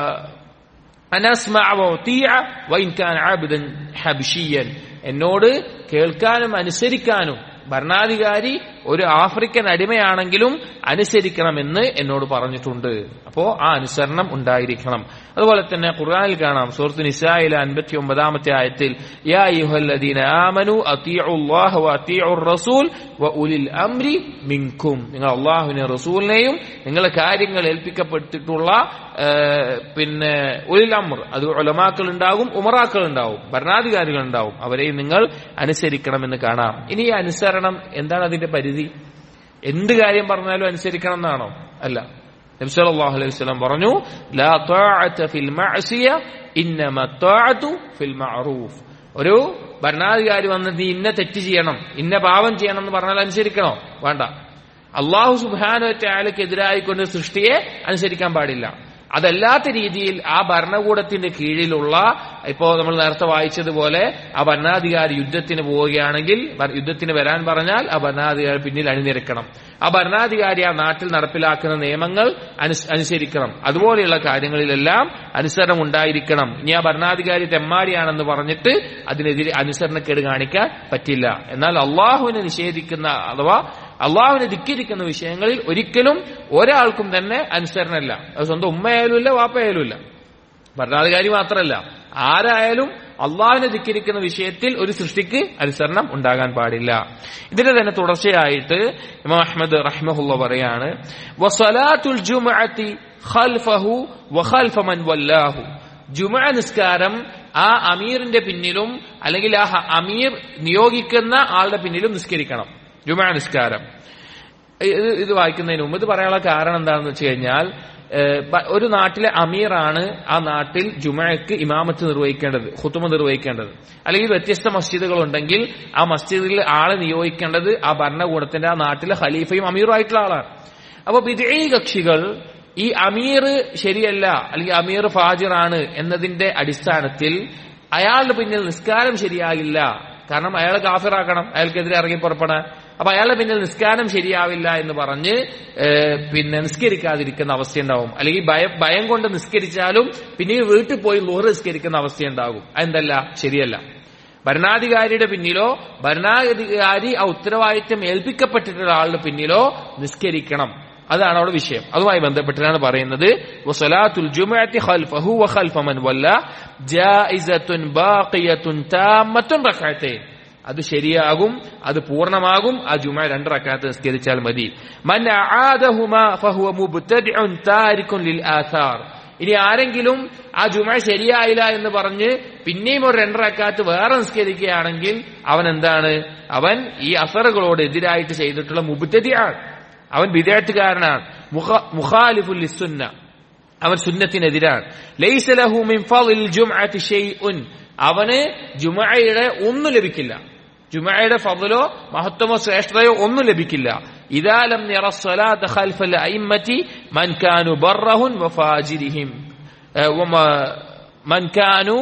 أن أسمع وأطيع وإن كان عابدا حبشيا എന്നോട് കേൾക്കാനും അനുസരിക്കാനും ഭരണാധികാരി ഒരു ആഫ്രിക്കൻ അടിമയാണെങ്കിലും അനുസരിക്കണമെന്ന് എന്നോട് പറഞ്ഞിട്ടുണ്ട് അപ്പോ ആ അനുസരണം ഉണ്ടായിരിക്കണം അതുപോലെ തന്നെ ഖുർആനിൽ കാണാം സുഹൃത്ത് നിസായിലെ അൻപത്തി ഒമ്പതാമത്തെ ആയത്തിൽ യാ യുഹല്ലദീന ആമനു അത്തിയുല്ലാഹ വ അത്തിയുർ റസൂൽ വ ഉലിൽ അംരി മിൻകും നിങ്ങൾ അള്ളാഹുവിനെ റസൂലിനെയും നിങ്ങളെ കാര്യങ്ങൾ ഏൽപ്പിക്കപ്പെട്ടിട്ടുള്ള പിന്നെ ഉലിൽ അമർ അത് ഉലമാക്കൾ ഉണ്ടാകും ഉമറാക്കൾ ഉണ്ടാവും ഭരണാധികാരികൾ ഉണ്ടാവും അവരെയും നിങ്ങൾ അനുസരിക്കണമെന്ന് കാണാം ഇനി ഈ അനുസരണം എന്താണ് അതിന്റെ പരിധി എന്ത് കാര്യം പറഞ്ഞാലും അനുസരിക്കണം എന്നാണോ അല്ല നബ്സല്ലാഹു അലൈഹി വസല്ലം പറഞ്ഞു ലാ ത്വാഅത ഫിൽ മഅസിയ ഇന്നമ ത്വാഅതു ഫിൽ മഅറൂഫ് ഒരു ഭരണാധികാരി വന്ന് നീ ഇന്ന തെറ്റ് ചെയ്യണം ഇന്ന പാപം ചെയ്യണം എന്ന് പറഞ്ഞാൽ അനുസരിക്കണോ വേണ്ട അള്ളാഹു സുബാനുവറ്റായാലക്കെതിരായിക്കൊണ്ട് സൃഷ്ടിയെ അനുസരിക്കാൻ പാടില്ല അതല്ലാത്ത രീതിയിൽ ആ ഭരണകൂടത്തിന്റെ കീഴിലുള്ള ഇപ്പോ നമ്മൾ നേരത്തെ വായിച്ചതുപോലെ ആ ഭരണാധികാരി യുദ്ധത്തിന് പോവുകയാണെങ്കിൽ യുദ്ധത്തിന് വരാൻ പറഞ്ഞാൽ ആ ഭരണാധികാരി പിന്നിൽ അണിനിരക്കണം ആ ഭരണാധികാരി ആ നാട്ടിൽ നടപ്പിലാക്കുന്ന നിയമങ്ങൾ അനുസരിക്കണം അതുപോലെയുള്ള കാര്യങ്ങളിലെല്ലാം അനുസരണം ഉണ്ടായിരിക്കണം ഇനി ആ ഭരണാധികാരി തെമ്മാടിയാണെന്ന് പറഞ്ഞിട്ട് അതിനെതിരെ അനുസരണക്കേട് കാണിക്കാൻ പറ്റില്ല എന്നാൽ അള്ളാഹുവിനെ നിഷേധിക്കുന്ന അഥവാ അള്ളാഹുവിനെ ധിക്കരിക്കുന്ന വിഷയങ്ങളിൽ ഒരിക്കലും ഒരാൾക്കും തന്നെ അനുസരണമല്ല അത് സ്വന്തം ഉമ്മയായാലും ഇല്ല വാപ്പയായാലും ഇല്ല ഭരണാധികാരി മാത്രമല്ല ആരായാലും അള്ളാഹുവിനെ ധിക്കരിക്കുന്ന വിഷയത്തിൽ ഒരു സൃഷ്ടിക്ക് അനുസരണം ഉണ്ടാകാൻ പാടില്ല ഇതിന്റെ തന്നെ തുടർച്ചയായിട്ട് ഇമാം അഹമ്മദ് റഹ്മഹുല്ല പറയാണ് വസലാത്തുൽ ജുമഅത്തി ഖൽഫഹു വഖൽഫ മൻ വല്ലാഹു ജുമഅ നിസ്കാരം ആ അമീറിന്റെ പിന്നിലും അല്ലെങ്കിൽ ആ അമീർ നിയോഗിക്കുന്ന ആളുടെ പിന്നിലും നിസ്കരിക്കണം ജുമാ നിസ്കാരം ഇത് വായിക്കുന്നതിന് മുമ്പ് ഇത് പറയാനുള്ള കാരണം എന്താണെന്ന് വെച്ച് കഴിഞ്ഞാൽ ഒരു നാട്ടിലെ അമീറാണ് ആ നാട്ടിൽ ജുമയ്ക്ക് ഇമാമത്ത് നിർവഹിക്കേണ്ടത് ഹുത്തുമ നിർവഹിക്കേണ്ടത് അല്ലെങ്കിൽ വ്യത്യസ്ത മസ്ജിദുകൾ ഉണ്ടെങ്കിൽ ആ മസ്ജിദിൽ ആളെ നിയോഗിക്കേണ്ടത് ആ ഭരണകൂടത്തിന്റെ ആ നാട്ടിലെ ഖലീഫയും അമീറും ആയിട്ടുള്ള ആളാണ് അപ്പൊ വിജയീ കക്ഷികൾ ഈ അമീർ ശരിയല്ല അല്ലെങ്കിൽ അമീർ ഫാജിറാണ് എന്നതിന്റെ അടിസ്ഥാനത്തിൽ അയാളുടെ പിന്നിൽ നിസ്കാരം ശരിയാകില്ല കാരണം അയാളെ കാഫിറാക്കണം അയാൾക്കെതിരെ ഇറങ്ങി പുറപ്പെടാൻ അപ്പൊ അയാളുടെ പിന്നിൽ നിസ്കാരം ശരിയാവില്ല എന്ന് പറഞ്ഞ് ഏഹ്, പിന്നെ നിസ്കരിക്കാതിരിക്കുന്ന അവസ്ഥയുണ്ടാവും അല്ലെങ്കിൽ ഭയം ഭയം കൊണ്ട് നിസ്കരിച്ചാലും പിന്നീട് വീട്ടിൽ പോയി ലോറ് നിസ്കരിക്കുന്ന അവസ്ഥയുണ്ടാകും അതെന്തല്ല ശരിയല്ല ഭരണാധികാരിയുടെ പിന്നിലോ ഭരണാധികാരി ആ ഉത്തരവാദിത്വം ഏൽപ്പിക്കപ്പെട്ടിട്ടുള്ള ആളുടെ പിന്നിലോ നിസ്കരിക്കണം അതാണ് അവിടെ വിഷയം അതുമായി ബന്ധപ്പെട്ടിട്ടാണ് പറയുന്നത് വസലാത്തുൽ ജുമുഅത്തി ഖൽഫഹു വഖൽഫ മൻ വല്ല ജായിസത്തുൻ ബാഖിയത്തുൻ താമ്മത്തുൻ റക്അത്തൈൻ അത് ശരിയാകും അത് പൂർണ്ണമാകും ആ ജുമ രണ്ട് റക്അത്ത് നിസ്കരിച്ചാൽ മതി മൻ അആദഹുമ ഫഹുവ മുബ്തദിഉൻ താരിഖുൻ ലിൽ ആഥാർ ഇനി ആരെങ്കിലും ആ ജുമ ശരിയായില്ല എന്ന് പറഞ്ഞ് പിന്നെയും ഒരു രണ്ടരക്കാത്ത് വേറെ നിസ്കരിക്കുകയാണെങ്കിൽ അവൻ എന്താണ് അവൻ ഈ അസറുകളോട് എതിരായിട്ട് ചെയ്തിട്ടുള്ള മുബുദ്ധതിയാണ് അവൻ വിദേഹത്തുകാരനാണ് മുഖാലിഫുൽ ലിസ്സുന്ന അവൻ സുന്നത്തിനെതിരാണ് ലൈസ ലഹു മിൻ ഫളിൽ ജുംഅത്തി ഷൈഉൻ അവന് ജുമഅയുടെ ഒന്നും ലഭിക്കില്ല ജുമഅയുടെ ഫضലോ മഹത്വമോ ശ്രേഷ്ഠതയോ ഒന്നും ലഭിക്കില്ല ഇദാ ലം യറ സ്വലാത്ത ഖൽഫൽ അയിമ്മത്തി മൻ കാനു ബർറഹുൻ വഫാജിരിഹിം ഏഹ് വമ- മൻ കാനു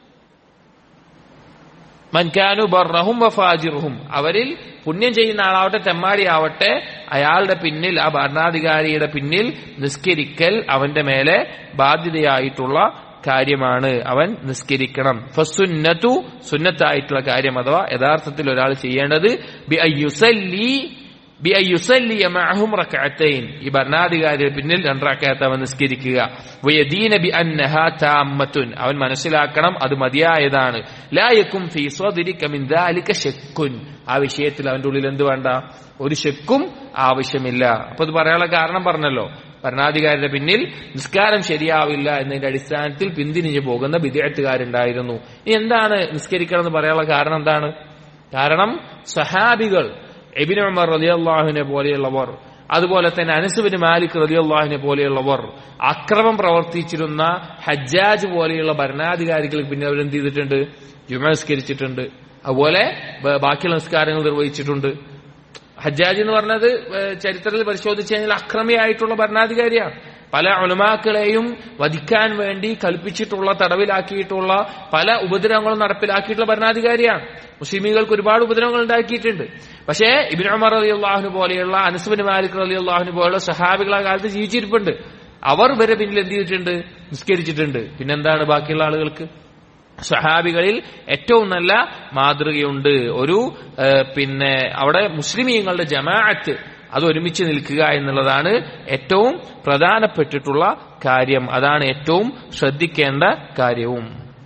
മൻകാനു ബർറഹും വഫാജിറുഹും അവരിൽ പുണ്യം ചെയ്യുന്ന ആളാവട്ടെ തെമ്മാടിയാവട്ടെ അയാളുടെ പിന്നിൽ ആ ഭരണാധികാരിയുടെ പിന്നിൽ നിസ്കരിക്കൽ അവന്റെ മേലെ ബാധ്യതയായിട്ടുള്ള കാര്യമാണ് അവൻ നിസ്കരിക്കണം ഫസുന്നത്തു സുന്നത്തായിട്ടുള്ള കാര്യം അഥവാ യഥാർത്ഥത്തിൽ ഒരാൾ ചെയ്യേണ്ടത് ബി അയ്യുസല്ലി ബി അയ്യുസല്ലിയ മഅഹും റക്അത്തൈൻ ഈ ഭരണാധികാരിയുടെ പിന്നിൽ രണ്ടറക്കാത്ത അവൻ നിസ്കരിക്കുക വയദീന ബി അന്നഹാ താമ്മത്തുൻ അവൻ മനസ്സിലാക്കണം അത് മതിയായതാണ് ലായക്കും ഫീ സ്വദിരിക മിൻ ദാലിക ശക്കുൻ ആ വിഷയത്തിൽ അവന്റെ ഉള്ളിൽ എന്ത് വേണ്ട ഒരു ശക്കും ആവശ്യമില്ല അപ്പൊ ഇത് പറയാനുള്ള കാരണം പറഞ്ഞല്ലോ ഭരണാധികാരിയുടെ പിന്നിൽ നിസ്കാരം ശരിയാവില്ല എന്നതിന്റെ അടിസ്ഥാനത്തിൽ പിന്തിരിഞ്ഞു പോകുന്ന വിദ്യാർത്ഥികാരുണ്ടായിരുന്നു ഇനി എന്താണ് നിസ്കരിക്കണം എന്ന് പറയാനുള്ള കാരണം എന്താണ് കാരണം സഹാബികൾ എബിൻ ഉമർ റലിയല്ലാഹുവിനെ പോലെയുള്ളവർ അതുപോലെ തന്നെ അനസുബിന് മാലിക് റലിയല്ലാഹുവിനെ പോലെയുള്ളവർ അക്രമം പ്രവർത്തിച്ചിരുന്ന ഹജ്ജാജ് പോലെയുള്ള ഭരണാധികാരികൾക്ക് പിന്നെ അവരെന്ത് ചെയ്തിട്ടുണ്ട് ജുമ നിസ്കരിച്ചിട്ടുണ്ട് അതുപോലെ ബ- ബാക്കിയുള്ള നിസ്കാരങ്ങൾ നിർവഹിച്ചിട്ടുണ്ട് ഹജ്ജാജ് എന്ന് പറഞ്ഞത് ഏഹ്, ചരിത്രത്തിൽ പരിശോധിച്ചു കഴിഞ്ഞാൽ അക്രമിയായിട്ടുള്ള ഭരണാധികാരിയാണ് പല ഉലമാക്കളെയും വധിക്കാൻ വേണ്ടി കൽപ്പിച്ചിട്ടുള്ള തടവിലാക്കിയിട്ടുള്ള പല ഉപദ്രവങ്ങളും നടപ്പിലാക്കിയിട്ടുള്ള ഭരണാധികാരിയാണ് മുസ്ലിമീങ്ങൾക്ക് ഒരുപാട് ഉപദ്രവങ്ങൾ ഉണ്ടാക്കിയിട്ടുണ്ട് പക്ഷേ ഇബിൻ ഉമർ അലി അള്ളാഹുന് പോലെയുള്ള അനസുബിൻ മാലിക് അലി അള്ളാഹുന് പോലെയുള്ള സഹാബികളെ കാലത്ത് ജീവിച്ചിരിപ്പുണ്ട് അവർ വരെ പിന്നിൽ എന്ത് ചെയ്തിട്ടുണ്ട് നിസ്കരിച്ചിട്ടുണ്ട് പിന്നെന്താണ് ബാക്കിയുള്ള ആളുകൾക്ക് സഹാബികളിൽ ഏറ്റവും നല്ല മാതൃകയുണ്ട് ഒരു ഏഹ്, പിന്നെ അവിടെ മുസ്ലിമീങ്ങളുടെ ജമാഅത്ത് അത് ഒരുമിച്ച് നിൽക്കുക എന്നുള്ളതാണ് ഏറ്റവും പ്രധാനപ്പെട്ടിട്ടുള്ള കാര്യം അതാണ് ഏറ്റവും ശ്രദ്ധിക്കേണ്ട കാര്യവും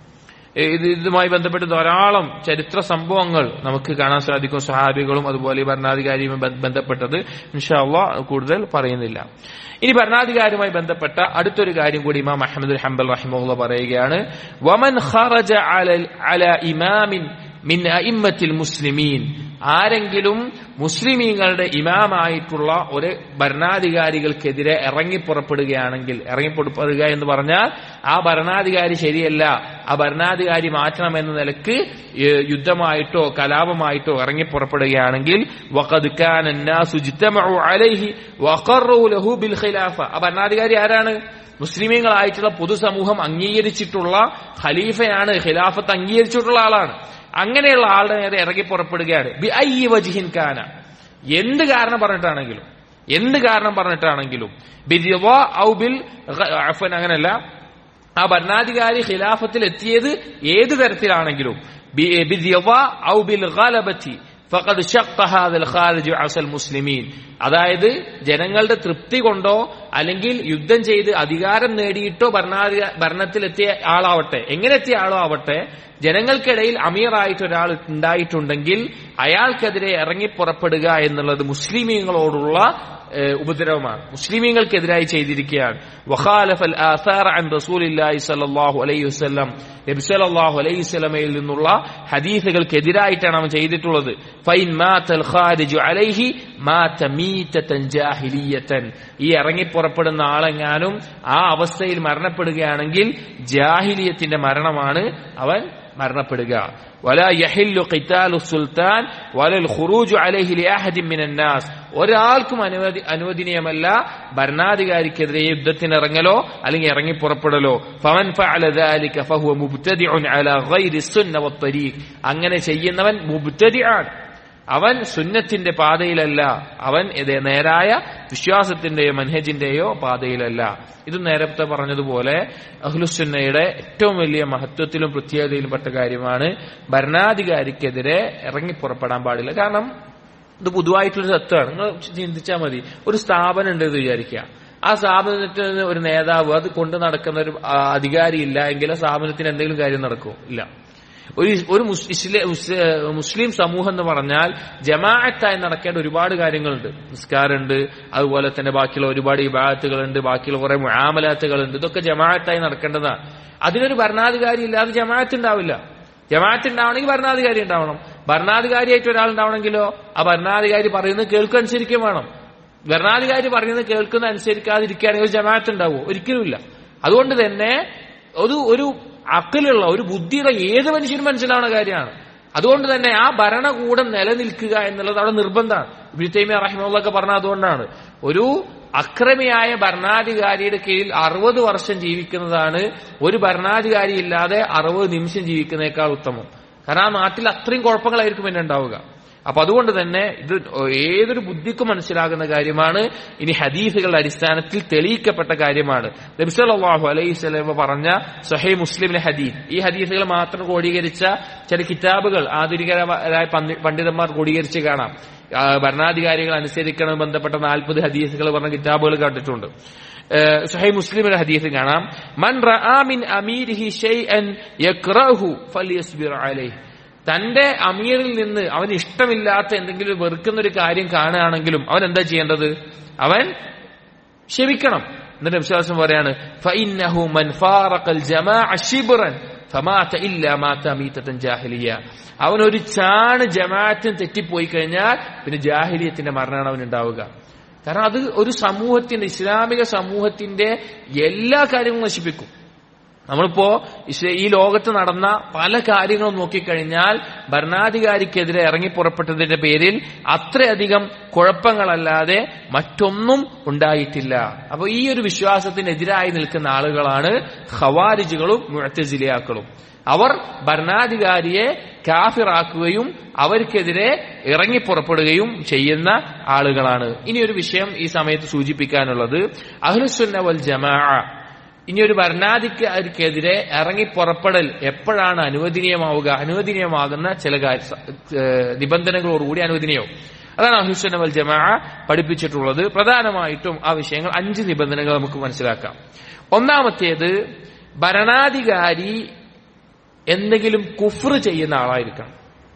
ഇത് ഇതുമായി ബന്ധപ്പെട്ട് ധാരാളം ചരിത്ര സംഭവങ്ങൾ നമുക്ക് കാണാൻ സാധിക്കും സഹാബികളും അതുപോലെ ഈ ഭരണാധികാരിയുമായി ബന്ധ- ബന്ധപ്പെട്ടത് ഇൻഷാല്ല കൂടുതൽ പറയുന്നില്ല ഇനി ഭരണാധികാരിയുമായി ബന്ധപ്പെട്ട അടുത്തൊരു കാര്യം കൂടി ഇമാം അഹമ്മദ് ഹംബൽ റഹിമുള്ള പറയുകയാണ് വമൻ ഖറജ അലൽ അല ഇമാമിൻ മിൻ അഇമ്മത്തിൽ മുസ്ലിമീൻ ആരെങ്കിലും മുസ്ലിമീങ്ങളുടെ ഇമാമായിട്ടുള്ള ഒരു ഭരണാധികാരികൾക്കെതിരെ ഇറങ്ങിപ്പുറപ്പെടുകയാണെങ്കിൽ ഇറങ്ങിപ്പുറപ്പെടുക എന്ന് പറഞ്ഞാൽ ആ ഭരണാധികാരി ശരിയല്ല ആ ഭരണാധികാരി മാറ്റണം എന്ന നിലക്ക് ഏഹ്, യുദ്ധമായിട്ടോ കലാപമായിട്ടോ ഇറങ്ങിപ്പുറപ്പെടുകയാണെങ്കിൽ വഖദ് കാന الناس اجتمعوا عليه وقروا له بالخلافه ആ ഭരണാധികാരി ആരാണ് മുസ്ലിമീങ്ങളായിട്ടുള്ള പൊതുസമൂഹം അംഗീകരിച്ചിട്ടുള്ള ഖലീഫയാണ് ഖിലാഫത്ത് അംഗീകരിച്ചിട്ടുള്ള ആളാണ് അങ്ങനെയുള്ള ആളുടെ നേരെ ഇറങ്ങി പുറപ്പെടുകയാണ് ബി ഐ വജിഹിൻ കാന എന്ത് കാരണം പറഞ്ഞിട്ടാണെങ്കിലും എന്ത് കാരണം പറഞ്ഞിട്ടാണെങ്കിലും ബിരിവ ഔ ബിൽ ഗ- അഫ്വൻ അങ്ങനല്ല ആ ഭരണാധികാരി ഖിലാഫത്തിൽ എത്തിയത് ഏത് തരത്തിലാണെങ്കിലും ബി- ബിരിവ ഔ ബിൽ ഗലബത്തി ഫഖദ് ഷഖ്ഖ ഹാദൽ ഖാരിജ് അസൽ മുസ്ലിമീൻ അതായത് ജനങ്ങളുടെ തൃപ്തി കൊണ്ടോ അല്ലെങ്കിൽ യുദ്ധം ചെയ്ത് അധികാരം നേടിയിട്ടോ ഭരണാധിക ഭരണത്തിലെത്തിയ ആളാവട്ടെ എങ്ങനെ എത്തിയ ആളോ ആവട്ടെ ജനങ്ങൾക്കിടയിൽ അമീറായിട്ട് ഒരാൾ ഉണ്ടായിട്ടുണ്ടെങ്കിൽ അയാൾക്കെതിരെ ഇറങ്ങി പുറപ്പെടുക എന്നുള്ളത് മുസ്ലിമീങ്ങളോടുള്ള ഏഹ്, ഉപദ്രവമാണ് മുസ്ലിമീങ്ങൾക്കെതിരായി ചെയ്തിരിക്കുകയാണ് വഖാലഫൽ ആസാർ അൻ റസൂലില്ലാഹി സ്വല്ലല്ലാഹു അലൈഹി വസല്ലം നബി സല്ലല്ലാഹു അലൈഹി വസല്ലമയിൽ നിന്നുള്ള ഹദീസുകൾക്കെതിരായിട്ടാണ് അവൻ ചെയ്തിട്ടുള്ളത് ഫൈൻ മാതൽ ഖാരിജു അലൈഹി മാത മീതതൻ ജാഹിലിയതൻ ഈ ഇറങ്ങി പുറപ്പെടുന്ന ആളെങ്ങാനും ആ അവസ്ഥയിൽ മരണപ്പെടുകയാണെങ്കിൽ ജാഹിലിയത്തിന്റെ മരണമാണ് അവൻ മരണപ്പെടുക ولا يحل قتال السلطان ولا الخروج عليه لأحد من الناس ഒരാൾക്കും അനുവദി അനുവദനീയമല്ല ഭരണാധികാരിക്കെതിരെ യുദ്ധത്തിന് ഇറങ്ങലോ അല്ലെങ്കിൽ ഇറങ്ങി പുറപ്പെടലോ ഫമൻ ഫഅല ذلك فهو مبتدع على غير السنة والطريق അങ്ങനെ ചെയ്യുന്നവൻ മുബ്തദിആണ് അവൻ സുന്നത്തിന്റെ പാതയിലല്ല അവൻ ഇത് നേരായ വിശ്വാസത്തിന്റെയോ മൻഹജിന്റെയോ പാതയിലല്ല ഇത് നേരത്തെ പറഞ്ഞതുപോലെ അഹ്ലുസുന്നയുടെ ഏറ്റവും വലിയ മഹത്വത്തിലും പ്രത്യേകതയിലും പെട്ട കാര്യമാണ് ഭരണാധികാരിക്കെതിരെ ഇറങ്ങി പുറപ്പെടാൻ പാടില്ല കാരണം ഇത് പൊതുവായിട്ടുള്ള തത്വമാണ് നിങ്ങൾ ചിന്തിച്ചാൽ മതി ഒരു സ്ഥാപനം ഉണ്ട് എന്ന് വിചാരിക്കുക ആ സ്ഥാപനത്തിന് ഒരു നേതാവ് അത് കൊണ്ടു നടക്കുന്ന ഒരു ആ, അധികാരി ഇല്ല എങ്കിൽ ആ സ്ഥാപനത്തിന് എന്തെങ്കിലും കാര്യം നടക്കുമോ ഇല്ല ഒരു ഒരു മുസ്- ഇസ്ലേ- മുസ്- മുസ്ലിം സമൂഹം എന്ന് പറഞ്ഞാൽ ജമാഅത്തായി നടക്കേണ്ട ഒരുപാട് കാര്യങ്ങളുണ്ട് നിസ്കാരമുണ്ട് അതുപോലെ തന്നെ ബാക്കിയുള്ള ഒരുപാട് ഇബാദത്തുകളുണ്ട് ബാക്കിയുള്ള കുറെ മുആമലാത്തുകളുണ്ട് ഇതൊക്കെ ജമാഅത്തായി നടക്കേണ്ടതാണ് അതിനൊരു ഭരണാധികാരി ഇല്ലാതെ ജമാഅത്ത് ഉണ്ടാവില്ല ജമാഅത്ത് ഉണ്ടാവണമെങ്കിൽ ഭരണാധികാരി ഉണ്ടാവണം ഭരണാധികാരിയായിട്ട് ഒരാൾ ഉണ്ടാവണമെങ്കിലോ ആ ഭരണാധികാരി പറയുന്നത് കേൾക്കനുസരിക്കുകയും വേണം ഭരണാധികാരി പറയുന്നത് കേൾക്കുന്ന അനുസരിക്കാതിരിക്കുകയാണെങ്കിൽ ഒരു ജമാഅത്ത് ഉണ്ടാവുമോ ഒരിക്കലുമില്ല അതുകൊണ്ട് തന്നെ ഒരു ഒരു അക്കലുള്ള ഒരു ബുദ്ധിയുള്ള ഏത് മനുഷ്യനും മനസ്സിലാവുന്ന കാര്യമാണ് അതുകൊണ്ട് തന്നെ ആ ഭരണകൂടം നിലനിൽക്കുക എന്നുള്ളത് അവിടെ നിർബന്ധമാണ് ഇബ്രിത്തൈമി റഹിമുള്ളൊക്കെ പറഞ്ഞ അതുകൊണ്ടാണ് ഒരു അക്രമിയായ ഭരണാധികാരിയുടെ കീഴിൽ അറുപത് വർഷം ജീവിക്കുന്നതാണ് ഒരു ഭരണാധികാരി ഇല്ലാതെ അറുപത് നിമിഷം ജീവിക്കുന്നതിനേക്കാൾ ഉത്തമം കാരണം ആ നാട്ടിൽ അത്രയും കുഴപ്പങ്ങളായിരിക്കും പിന്നെ ഉണ്ടാവുക അപ്പൊ അതുകൊണ്ട് തന്നെ ഇത് ഏതൊരു ബുദ്ധിക്കും മനസ്സിലാകുന്ന കാര്യമാണ് ഇനി ഹദീസുകളുടെ അടിസ്ഥാനത്തിൽ തെളിയിക്കപ്പെട്ട കാര്യമാണ് നബിസലാഹു അലൈഹി സ്വലമ പറഞ്ഞ സഹൈ മുസ്ലിമിലെ ഹദീസ് ഈ ഹദീസുകൾ മാത്രം ക്രോഡീകരിച്ച ചില കിതാബുകൾ ആധുനികരായ പന്നി- പണ്ഡിതന്മാർ ക്രോഡീകരിച്ച് കാണാം ആ, ഭരണാധികാരികൾ അനുസരിക്കണം ബന്ധപ്പെട്ട നാൽപ്പത് ഹദീസുകൾ പറഞ്ഞ കിതാബുകൾ കണ്ടിട്ടുണ്ട് സഹൈ മുസ്ലിമിന്റെ ഹദീസ് കാണാം മൻ റആ മിൻ അമീരിഹി ഷൈഅൻ യക്റഹു ഫലിയസ്ബിർ അലൈഹി തന്റെ അമീറിൽ നിന്ന് അവന് ഇഷ്ടമില്ലാത്ത എന്തെങ്കിലും വെറുക്കുന്ന ഒരു കാര്യം കാണുകയാണെങ്കിലും അവൻ എന്താ ചെയ്യേണ്ടത് അവൻ ക്ഷമിക്കണം എന്നിട്ട് വിശ്വാസം പറയാണ് ഫഇന്നഹു മൻ ഫാറഖൽ ജമാഅ ശിബ്റൻ ഫമാത ഇല്ലാ മാത മീതതൻ ജാഹിലിയ അവൻ ഒരു ചാണ് ജമാഅത്തിന് തെറ്റിപ്പോയി കഴിഞ്ഞാൽ പിന്നെ ജാഹിലിയത്തിന്റെ മരണമാണ് അവൻ ഉണ്ടാവുക കാരണം അത് ഒരു സമൂഹത്തിന്റെ ഇസ്ലാമിക സമൂഹത്തിന്റെ എല്ലാ കാര്യങ്ങളും നശിപ്പിക്കും നമ്മളിപ്പോ ഇസ്ര- ഈ ലോകത്ത് നടന്ന പല കാര്യങ്ങളും നോക്കിക്കഴിഞ്ഞാൽ ഭരണാധികാരിക്കെതിരെ ഇറങ്ങി പുറപ്പെട്ടതിന്റെ പേരിൽ അത്രയധികം കുഴപ്പങ്ങളല്ലാതെ മറ്റൊന്നും ഉണ്ടായിട്ടില്ല അപ്പൊ ഈ ഒരു വിശ്വാസത്തിനെതിരായി നിൽക്കുന്ന ആളുകളാണ് ഖവാരിജുകളും മുഴത്തജിലിയാക്കളും അവർ ഭരണാധികാരിയെ കാഫിറാക്കുകയും അവർക്കെതിരെ ഇറങ്ങി പുറപ്പെടുകയും ചെയ്യുന്ന ആളുകളാണ് ഇനി ഒരു വിഷയം ഈ സമയത്ത് സൂചിപ്പിക്കാനുള്ളത് അഹ്ലുസുന്ന വൽ ജമാ ഇനി ഒരു ഭരണാധികാരിക്കെതിരെ ഇറങ്ങി പുറപ്പെടൽ എപ്പോഴാണ് അനുവദനീയമാവുക അനുവദനീയമാകുന്ന ചില കാര്യ- ഏഹ് നിബന്ധനകളോടുകൂടി അനുവദനീയവും അതാണ് അഹുസന വൽ ജമാ പഠിപ്പിച്ചിട്ടുള്ളത് പ്രധാനമായിട്ടും ആ വിഷയങ്ങൾ അഞ്ച് നിബന്ധനകൾ നമുക്ക് മനസ്സിലാക്കാം ഒന്നാമത്തേത് ഭരണാധികാരി എന്തെങ്കിലും കുഫ്ർ ചെയ്യുന്ന ആളായിരിക്കണം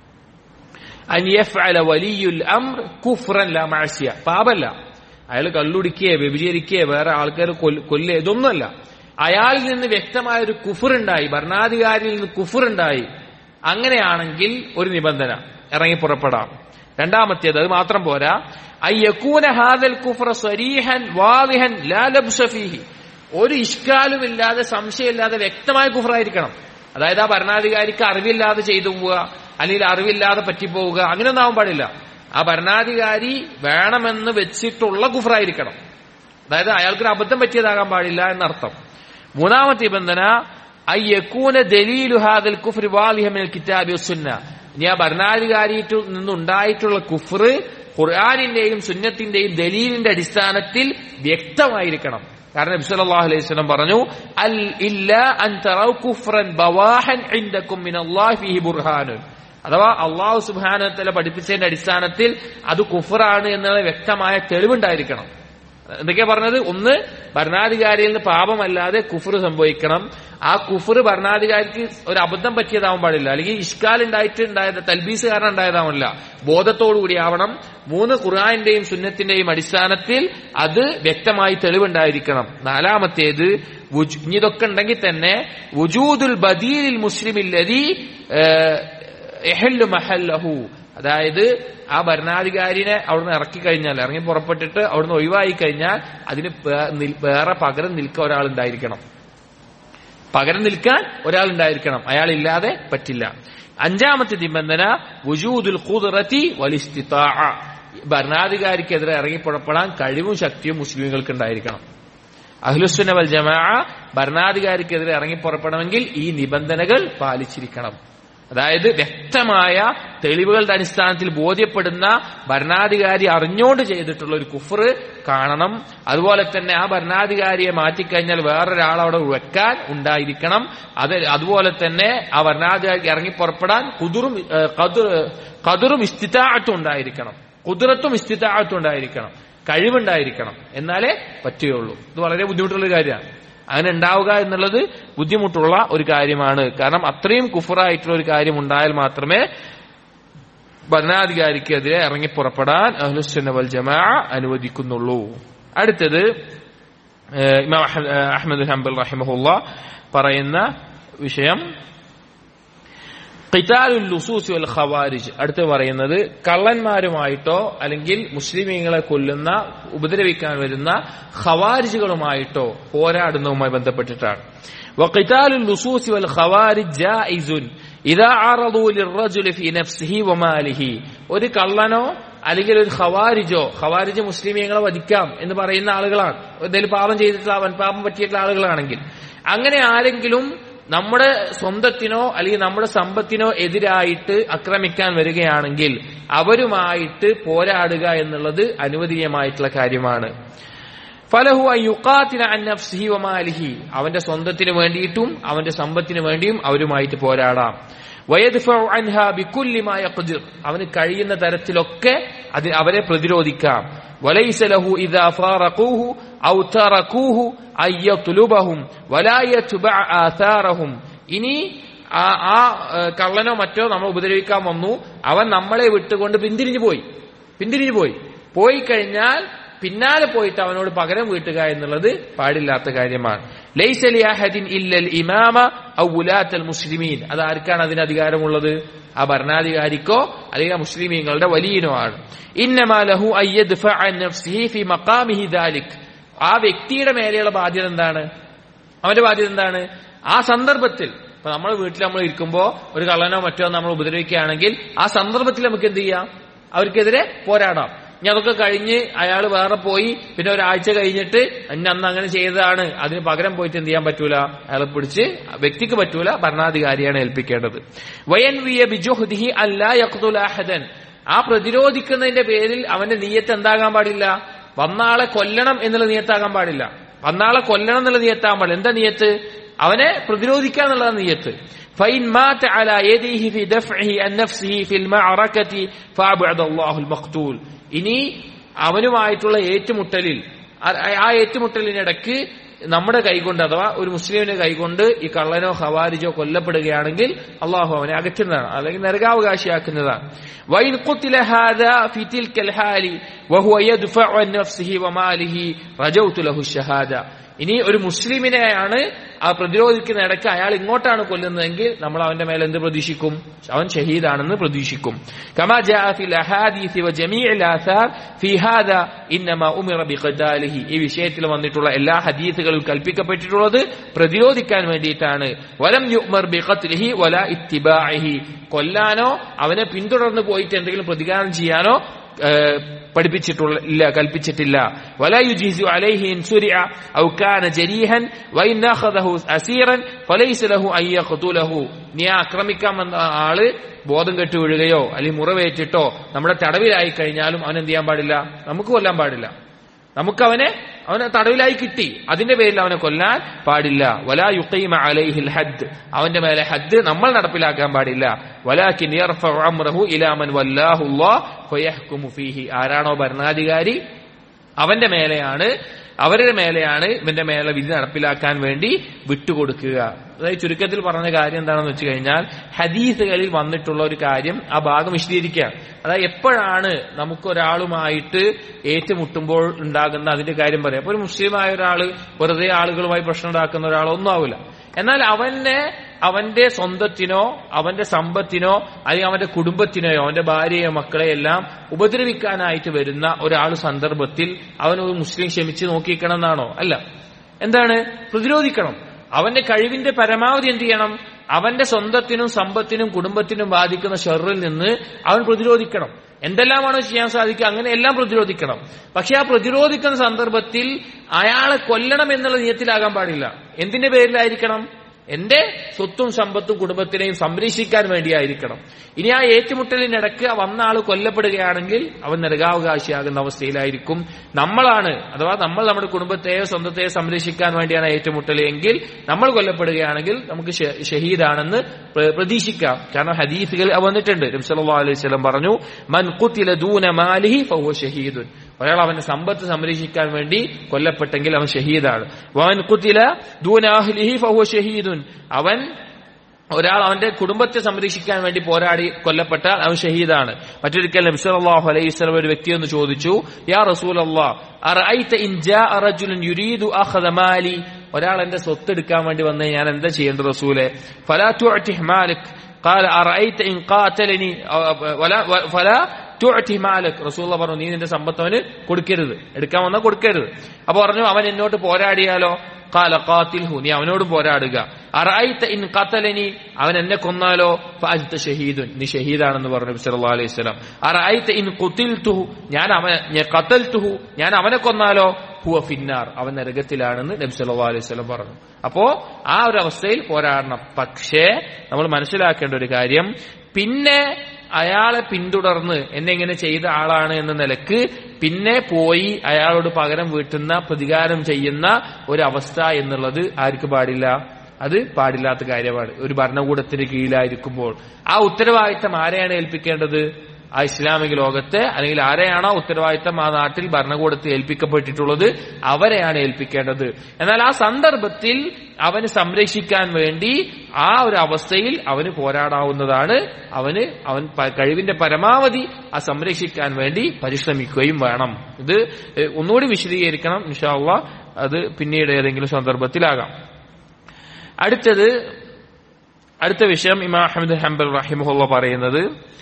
അൻ യഫ്അല വലിയുൽ അംർ കുഫ്റൻ ലാ മഅസിയ പാപല്ല അയാൾ കള്ളുടിക്കുകയോ വ്യഭിചരിക്കുകയോ വേറെ ആൾക്കാർ കൊല്ലുക ഇതൊന്നുമല്ല അയാളിൽ നിന്ന് വ്യക്തമായ ഒരു കുഫറുണ്ടായി ഭരണാധികാരിയിൽ നിന്ന് കുഫറുണ്ടായി അങ്ങനെയാണെങ്കിൽ ഒരു നിബന്ധന ഇറങ്ങി പുറപ്പെടാം രണ്ടാമത്തേത് അത് മാത്രം പോരാ അയ്യക്കൂന ഹാദൽ കുഫ്ര സ്വരീഹൻ വാദിഹൻ ലാ ലബ്സ ഫീഹി ഒരു ഇഷ്കാലുമില്ലാതെ സംശയമില്ലാതെ വ്യക്തമായ കുഫറായിരിക്കണം അതായത് ആ ഭരണാധികാരിക്ക് അറിവില്ലാതെ ചെയ്തു പോവുക അല്ലെങ്കിൽ അറിവില്ലാതെ പറ്റിപ്പോവുക അങ്ങനെയൊന്നും ആവാൻ പാടില്ല ആ ഭരണാധികാരി വേണമെന്ന് വെച്ചിട്ടുള്ള കുഫറായിരിക്കണം അതായത് അയാൾക്കൊരു അബദ്ധം പറ്റിയതാകാൻ പാടില്ല എന്നർത്ഥം മൂന്നാമത്തെ നിബന്ധന അയ്യക്കൂന ദലീലു ഹാദൽ കുഫ്രി വാലിഹമിൽ കിതാബി സുന്ന ഇനി ആ ഭരണാധികാരിയിൽ നിന്നുണ്ടായിട്ടുള്ള കുഫർ ഖുർആാനിന്റെയും സുന്നത്തിന്റെയും ദലീലിന്റെ അടിസ്ഥാനത്തിൽ വ്യക്തമായിരിക്കണം കാരണം നബി സല്ലല്ലാഹു അലൈഹി വസല്ലം പറഞ്ഞു അൽ ഇല്ല അൻ തറൗ കുഫ്റൻ ബവാഹൻ ഇൻദകും മിനല്ലാഹി ഫീഹി ബുർഹാനുൻ അഥവാ അള്ളാഹു സുബ്ഹാനഹു പഠിപ്പിച്ചതിന്റെ അടിസ്ഥാനത്തിൽ അത് കുഫറാണ് എന്നുള്ള വ്യക്തമായ തെളിവുണ്ടായിരിക്കണം എന്തൊക്കെയാ പറഞ്ഞത് ഒന്ന് ഭരണാധികാരിയിൽ നിന്ന് പാപമല്ലാതെ കുഫർ സംഭവിക്കണം ആ കുഫർ ഭരണാധികാരിക്ക് ഒരു അബദ്ധം പറ്റിയതാവാൻ പാടില്ല അല്ലെങ്കിൽ ഇഷ്കാൽ ഉണ്ടായിട്ട് ഉണ്ടായത് തൽബീസ് കാരണം ഉണ്ടായതാവില്ല ബോധത്തോടുകൂടി ആവണം മൂന്ന് ഖുർആാന്റെയും സുന്നത്തിന്റെയും അടിസ്ഥാനത്തിൽ അത് വ്യക്തമായി തെളിവുണ്ടായിരിക്കണം നാലാമത്തേത് വുജ്- ഇനി ഇതൊക്കെ ഉണ്ടെങ്കിൽ തന്നെ വുജൂദുൽ ബദീലിൽ മുസ്ലിമില്ലതി എഹല്ലു മഹല്ലഹു അതായത് ആ ഭരണാധികാരിനെ അവിടുന്ന് ഇറക്കി കഴിഞ്ഞാൽ ഇറങ്ങി പുറപ്പെട്ടിട്ട് അവിടുന്ന് ഒഴിവായി കഴിഞ്ഞാൽ അതിന് പേ- നിൽ- വേറെ പകരം നിൽക്കാൻ ഒരാളുണ്ടായിരിക്കണം പകരം നിൽക്കാൻ ഒരാളുണ്ടായിരിക്കണം അയാളില്ലാതെ പറ്റില്ല അഞ്ചാമത്തെ നിബന്ധന വുജൂദുൽ ഖുദ്റത്തി വലിസ്തിത്താ ഭരണാധികാരിക്കെതിരെ ഇറങ്ങി പുറപ്പെടാൻ കഴിവും ശക്തിയും മുസ്ലിങ്ങൾക്ക് ഉണ്ടായിരിക്കണം അഹ്ലുസുന്ന വൽ ജമാ ഭരണാധികാരിക്കെതിരെ ഇറങ്ങി പുറപ്പെടണമെങ്കിൽ ഈ നിബന്ധനകൾ പാലിച്ചിരിക്കണം അതായത് വ്യക്തമായ തെളിവുകളുടെ അടിസ്ഥാനത്തിൽ ബോധ്യപ്പെടുന്ന ഭരണാധികാരി അറിഞ്ഞുകൊണ്ട് ചെയ്തിട്ടുള്ള ഒരു കുഫർ കാണണം അതുപോലെ തന്നെ ആ ഭരണാധികാരിയെ മാറ്റിക്കഴിഞ്ഞാൽ വേറൊരാൾ അവിടെ വെക്കാൻ ഉണ്ടായിരിക്കണം അത് അതുപോലെ തന്നെ ആ ഭരണാധികാരിക്ക് ഇറങ്ങി പുറപ്പെടാൻ കുതിറും ഏഹ്, കതിർ കതിറും ഇസ്തിത്താഴത്തും ഉണ്ടായിരിക്കണം കുതിരത്തും ഇസ്തിത്താഴത്തും ഉണ്ടായിരിക്കണം കഴിവുണ്ടായിരിക്കണം എന്നാലേ പറ്റുകയുള്ളൂ ഇത് വളരെ ബുദ്ധിമുട്ടുള്ള കാര്യമാണ് അങ്ങനെ ഉണ്ടാവുക എന്നുള്ളത് ബുദ്ധിമുട്ടുള്ള ഒരു കാര്യമാണ് കാരണം അത്രയും കുഫറായിട്ടുള്ള ഒരു കാര്യം ഉണ്ടായാൽ മാത്രമേ ഭരണാധികാരിക്കെതിരെ ഇറങ്ങി പുറപ്പെടാൻ അഹ്ലുസുന്ന വൽ ജമാ അനുവദിക്കുന്നുള്ളൂ അടുത്തത് ഏഹ്, ഇമാം അഹ്- ഏഹ്, അഹ്മദ് ഹംബൽ റഹിമഹുല്ല പറയുന്ന വിഷയം ഖിതാലുൽ ലുസൂസ് വൽ ഖവാരിജ് അടുത്ത് പറയുന്നത് കള്ളന്മാരുമായിട്ടോ അല്ലെങ്കിൽ മുസ്ലിമീങ്ങളെ കൊല്ലുന്ന ഉപദ്രവിക്കാൻ വരുന്ന ഖവാരിജുകളുമായിട്ടോ പോരാടുന്നതുമായി ബന്ധപ്പെട്ടിട്ടാണ് وقتال اللصوص والخوارج جائز إذا عرضوا للرجل في نفسه وماله ഒരു കള്ളനോ അല്ലെങ്കിൽ ഒരു ഖവാരിജോ ഖവാരിജ് മുസ്ലിമീങ്ങളെ വധിക്കാം എന്ന് പറയുന്ന ആളുകളാണ് എന്തെങ്കിലും പാപം ചെയ്തിട്ടുള്ള അവൻ പാപം പറ്റിയിട്ടുള്ള ആളുകളാണെങ്കിൽ അങ്ങനെ ആരെങ്കിലും നമ്മുടെ സ്വന്തത്തിനോ അല്ലെങ്കിൽ നമ്മുടെ സമ്പത്തിനോ എതിരായിട്ട് ആക്രമിക്കാൻ വരികയാണെങ്കിൽ അവരുമായിട്ട് പോരാടുക എന്നുള്ളത് അനുവദനീയമായിട്ടുള്ള കാര്യമാണ് ഫലഹു യുക്കാത്തിന അന്നഫ്സിഹി വമാലിഹി അവന്റെ സ്വന്തത്തിന് വേണ്ടിയിട്ടും അവന്റെ സമ്പത്തിന് വേണ്ടിയും അവരുമായിട്ട് പോരാടാം വയദ്ഫഉ അൻഹാ ബികുല്ലി മാ യഖ്ദിർ അവന് കഴിയുന്ന തരത്തിലൊക്കെ അത് അവരെ പ്രതിരോധിക്കാം وليس له إذا فارقوه أو تركوه أن يطلبهم ولا يتبع آثارهم ഇനി ആ ആ ഏഹ്, കള്ളനോ മറ്റോ നമ്മൾ ഉപദ്രവിക്കാൻ വന്നു അവൻ നമ്മളെ വിട്ടുകൊണ്ട് പിന്തിരിഞ്ഞു പോയി പിന്തിരിഞ്ഞു പോയി പോയി കഴിഞ്ഞാൽ പിന്നാലെ പോയിട്ട് അവനോട് പകരം വീട്ടുക എന്നുള്ളത് പാടില്ലാത്ത കാര്യമാണ് ലൈസലി അഹദിൻ ഇല്ലൽ ഇമാമ ഔ ഉലാത്തൽ മുസ്ലിമീൻ അത് ആർക്കാണ് അതിന് അധികാരമുള്ളത് ആ ഭരണാധികാരിക്കോ അല്ലെങ്കിൽ ആ മുസ്ലിമീങ്ങളുടെ വലിയനോ ആണ് ഇന്നമാ ലഹു അയ്യദ്ഫഅ അൻ നഫ്സിഹി ഫി മഖാമിഹി ദാലിക് ആ വ്യക്തിയുടെ മേലെയുള്ള ബാധ്യത എന്താണ് അവന്റെ ബാധ്യത എന്താണ് ആ സന്ദർഭത്തിൽ ഇപ്പൊ നമ്മൾ വീട്ടിൽ നമ്മൾ ഇരിക്കുമ്പോ ഒരു കള്ളനോ മറ്റോ നമ്മൾ ഉപദ്രവിക്കുകയാണെങ്കിൽ ആ സന്ദർഭത്തിൽ നമുക്ക് എന്ത് ചെയ്യാം അവർക്കെതിരെ പോരാടാം ഇനി അതൊക്കെ കഴിഞ്ഞ് അയാൾ വേറെ പോയി പിന്നെ ഒരാഴ്ച കഴിഞ്ഞിട്ട് എന്നെ അന്ന് അങ്ങനെ ചെയ്തതാണ് അതിന് പകരം പോയിട്ട് എന്ത് ചെയ്യാൻ പറ്റൂല അയാളെ പിടിച്ച് വ്യക്തിക്ക് പറ്റൂല ഭരണാധികാരിയാണ് ഏൽപ്പിക്കേണ്ടത് വയൻ വിയ ബിജുഹ്ദിഹി അല്ലാ യഖ്തുല അഹദൻ ആ പ്രതിരോധിക്കുന്നതിന്റെ പേരിൽ അവന്റെ നീയത്ത് എന്താകാൻ പാടില്ല വന്നാളെ കൊല്ലണം എന്നുള്ള നീയത്താകാൻ പാടില്ല വന്നാളെ കൊല്ലണം എന്നുള്ള നീയത്താകാൻ പാടില്ല എന്താ നീയത്ത് അവനെ പ്രതിരോധിക്കുക എന്നുള്ളതാണ് നീയത്ത് فإن مات على يديه في دفعه عن نفسه في المعركة فأبعد الله المقتول ഇനി അവനുമായിട്ടുള്ള ഏറ്റുമുട്ടലിൽ ആ- ആ ഏറ്റുമുട്ടലിനിടയ്ക്ക് നമ്മുടെ കൈകൊണ്ട് അഥവാ ഒരു മുസ്ലിമിന്റെ കൈകൊണ്ട് ഈ കള്ളനോ ഹവാരിജോ കൊല്ലപ്പെടുകയാണെങ്കിൽ അള്ളാഹു അവനെ അകറ്റുന്നതാണ് അല്ലെങ്കിൽ നരകാവകാശിയാക്കുന്നതാണ് وإن قتل هذا في تلك الحال وهو يدفع عن نفسه وماله رجوت له الشهادة ഇനി ഒരു മുസ്ലിമിനെയാണ് ആ പ്രതിരോധിക്കുന്ന ഇടയ്ക്ക് അയാൾ ഇങ്ങോട്ടാണ് കൊല്ലുന്നതെങ്കിൽ നമ്മൾ അവന്റെ മേലെ എന്ത് പ്രതീക്ഷിക്കും അവൻ ഷഹീദാണെന്ന് പ്രതീക്ഷിക്കും كما جاء في الاحاديث وجميع الاثار في هذا انما امر بقتاله ഈ വിഷയത്തിൽ വന്നിട്ടുള്ള എല്ലാ ഹദീസുകളും കൽപ്പിക്കപ്പെട്ടിട്ടുള്ളത് പ്രതിരോധിക്കാൻ വേണ്ടിയിട്ടാണ് വലം യുമർ ബിഖത്ലിഹി വല ഇത്തിബാഇഹി കൊല്ലാനോ അവനെ പിന്തുടർന്ന് പോയിട്ട് എന്തെങ്കിലും പ്രതികാരം ചെയ്യാനോ ഏഹ്, പഠിപ്പിച്ചിട്ടുള്ള ഇല്ല കൽപ്പിച്ചിട്ടില്ല ولا يجيز عليه إن سرع أو كان جريحا وإن أخذه أسيرا فليس له أن يقتله നീ ആ ആക്രമിക്കാൻ വന്ന ആള് ബോധം കെട്ട് വീഴുകയോ അല്ലെങ്കിൽ മുറവേറ്റിട്ടോ നമ്മുടെ തടവിലായി കഴിഞ്ഞാലും അവൻ എന്ത് ചെയ്യാൻ പാടില്ല നമുക്ക് കൊല്ലാൻ പാടില്ല നമുക്ക് അവനെ അവനെ തടവിലായി കിട്ടി അതിന്റെ പേരിൽ അവനെ കൊല്ലാൻ പാടില്ല വലാ യുഖീമ അലൈഹിൽ ഹദ് അവന്റെ മേലെ ഹദ് നമ്മൾ നടപ്പിലാക്കാൻ പാടില്ല വലാകിൻ യർഫഉ അംറഹു ഇലാ മൻ വല്ലാഹു അല്ലാഹ് ഫയഹ്കുമു ഫീഹി ആരാണോ ഭരണാധികാരി അവന്റെ മേലെയാണ് അവരുടെ മേലെയാണ് ഇവന്റെ മേലെ വിധി നടപ്പിലാക്കാൻ വേണ്ടി വിട്ടുകൊടുക്കുക അതായത് ചുരുക്കത്തിൽ പറഞ്ഞ കാര്യം എന്താണെന്ന് വെച്ച് കഴിഞ്ഞാൽ ഹദീസുകളിൽ വന്നിട്ടുള്ള ഒരു കാര്യം ആ ഭാഗം വിശദീകരിക്കുക അതായത് എപ്പോഴാണ് നമുക്കൊരാളുമായിട്ട് ഏറ്റുമുട്ടുമ്പോൾ ഉണ്ടാകുന്ന അതിന്റെ കാര്യം പറയാം അപ്പൊ ഒരു മുസ്ലിമായ ഒരാള് വെറുതെ ആളുകളുമായി പ്രശ്നം ഉണ്ടാക്കുന്ന ഒരാളൊന്നും ആവില്ല എന്നാൽ അവനെ അവന്റെ സ്വന്തത്തിനോ അവന്റെ സമ്പത്തിനോ അല്ലെങ്കിൽ അവന്റെ കുടുംബത്തിനെയോ അവന്റെ ഭാര്യയോ മക്കളെ എല്ലാം ഉപദ്രവിക്കാനായിട്ട് വരുന്ന ഒരാൾ സന്ദർഭത്തിൽ അവൻ ഒരു മുസ്ലിം ക്ഷമിച്ച് നോക്കിക്കണം എന്നാണോ അല്ല എന്താണ് പ്രതിരോധിക്കണം അവന്റെ കഴിവിന്റെ പരമാവധി എന്ത് ചെയ്യണം അവന്റെ സ്വന്തത്തിനും സമ്പത്തിനും കുടുംബത്തിനും ബാധിക്കുന്ന ഷെറിൽ നിന്ന് അവൻ പ്രതിരോധിക്കണം എന്തെല്ലാമാണോ ചെയ്യാൻ സാധിക്കുക അങ്ങനെ എല്ലാം പ്രതിരോധിക്കണം പക്ഷെ ആ പ്രതിരോധിക്കുന്ന സന്ദർഭത്തിൽ അയാളെ കൊല്ലണം എന്നുള്ള നിയത്തിലാകാൻ പാടില്ല എന്തിന്റെ പേരിലായിരിക്കണം എന്റെ സ്വത്തും സമ്പത്തും കുടുംബത്തിനെയും സംരക്ഷിക്കാൻ വേണ്ടിയായിരിക്കണം ഇനി ആ ഏറ്റുമുട്ടലിനിടക്ക് വന്ന ആൾ കൊല്ലപ്പെടുകയാണെങ്കിൽ അവൻ നരകാവകാശിയാകുന്ന അവസ്ഥയിലായിരിക്കും നമ്മളാണ് അഥവാ നമ്മൾ നമ്മുടെ കുടുംബത്തെയോ സ്വന്തത്തെയോ സംരക്ഷിക്കാൻ വേണ്ടിയാണ് ഏറ്റുമുട്ടൽ എങ്കിൽ നമ്മൾ കൊല്ലപ്പെടുകയാണെങ്കിൽ നമുക്ക് ഷ- ഷഹീദാണെന്ന് പ്ര- പ്രതീക്ഷിക്കാം കാരണം ഹദീസുകൾ വന്നിട്ടുണ്ട് നബ്സല്ലാ അലൈഹി സ്വലം പറഞ്ഞു മൻ ഖുതില ദൂന മാലിഹി ഫഹുവ ഷഹീദുൻ ഒരാൾ അവന്റെ സമ്പത്ത് സംരക്ഷിക്കാൻ വേണ്ടി കൊല്ലപ്പെട്ടെങ്കിൽ അവൻ ഷഹീദാണ് വൻ കുത്തില ദൂനാഹ്ലിഹി ഫഹുവ ഷഹീദുൻ അവൻ ഒരാൾ അവന്റെ കുടുംബത്തെ സംരക്ഷിക്കാൻ വേണ്ടി പോരാടി കൊല്ലപ്പെട്ടാൽ അവൻ ഷഹീദാണ് മറ്റൊരിക്കൽ നബി സല്ലല്ലാഹു അലൈഹി വസല്ലം ഒരു വ്യക്തി ഒന്ന് ചോദിച്ചു യാ റസൂലല്ലാഹ് അറഅയ്ത ഇൻ ജാഅ റജുലുൻ യുരീദു അഖദ മാലി ഒരാൾ എന്റെ സ്വത്ത് എടുക്കാൻ വേണ്ടി വന്നാൽ ഞാൻ എന്താ ചെയ്യേണ്ടത് റസൂലെ ഫലാ തുഅതിഹ് മാലിക് قال أرأيت إن قاتلني ولا فلا തുഅതി മാലക് റസൂള്ള പറഞ്ഞു നീ നിന്റെ സമ്പത്ത് അവന് കൊടുക്കരുത് എടുക്കാൻ വന്നാൽ കൊടുക്കരുത് അപ്പൊ പറഞ്ഞു അവൻ എന്നോട്ട് പോരാടിയാലോ കാല കാത്തിൽഹു നീ അവനോട് പോരാടുക അറായിത്ത ഇൻ കത്തലനി അവൻ എന്നെ കൊന്നാലോ ഫാജിത്ത ഷഹീദുൻ നീ ഷഹീദാണെന്ന് പറഞ്ഞു നബി സല്ലല്ലാഹു അലൈഹി വസല്ലം അറായിത്ത ഇൻ ഖുതിൽതുഹു ഞാൻ അവനെ ഞാൻ ഖതൽതുഹു ഞാൻ അവനെ കൊന്നാലോ ഹുവ ഫിന്നാർ അവൻ നരകത്തിലാണെന്ന് നബി സല്ലല്ലാഹു അലൈഹി വസല്ലം പറഞ്ഞു അപ്പോ ആ ഒരു അവസ്ഥയിൽ പോരാടണം പക്ഷേ നമ്മൾ മനസ്സിലാക്കേണ്ട ഒരു കാര്യം പിന്നെ അയാളെ പിന്തുടർന്ന് എന്നെ ഇങ്ങനെ ചെയ്ത ആളാണ് എന്ന നിലക്ക് പിന്നെ പോയി അയാളോട് പകരം വീട്ടുന്ന പ്രതികാരം ചെയ്യുന്ന ഒരു അവസ്ഥ എന്നുള്ളത് ആർക്ക് പാടില്ല അത് പാടില്ലാത്ത കാര്യമാണ് ഒരു ഭരണകൂടത്തിന് കീഴിലായിരിക്കുമ്പോൾ ആ ഉത്തരവാദിത്തം ആരെയാണ് ഏൽപ്പിക്കേണ്ടത് ആ ഇസ്ലാമിക ലോകത്തെ അല്ലെങ്കിൽ ആരെയാണോ ഉത്തരവാദിത്തം ആ നാട്ടിൽ ഭരണകൂടത്തിൽ ഏൽപ്പിക്കപ്പെട്ടിട്ടുള്ളത് അവരെയാണ് ഏൽപ്പിക്കേണ്ടത് എന്നാൽ ആ സന്ദർഭത്തിൽ അവന് സംരക്ഷിക്കാൻ വേണ്ടി ആ ഒരു അവസ്ഥയിൽ അവന് പോരാടാവുന്നതാണ് അവന് അവൻ പ- കഴിവിന്റെ പരമാവധി ആ സംരക്ഷിക്കാൻ വേണ്ടി പരിശ്രമിക്കുകയും വേണം ഇത് ഏഹ്, ഒന്നുകൂടി വിശദീകരിക്കണം ഇൻഷാല്ല അത് പിന്നീട് ഏതെങ്കിലും സന്ദർഭത്തിലാകാം അടുത്തത് അടുത്ത വിഷയം ഇമാ അഹമ്മദ് ഹംബൽ റഹിമുള്ള പറയുന്നത്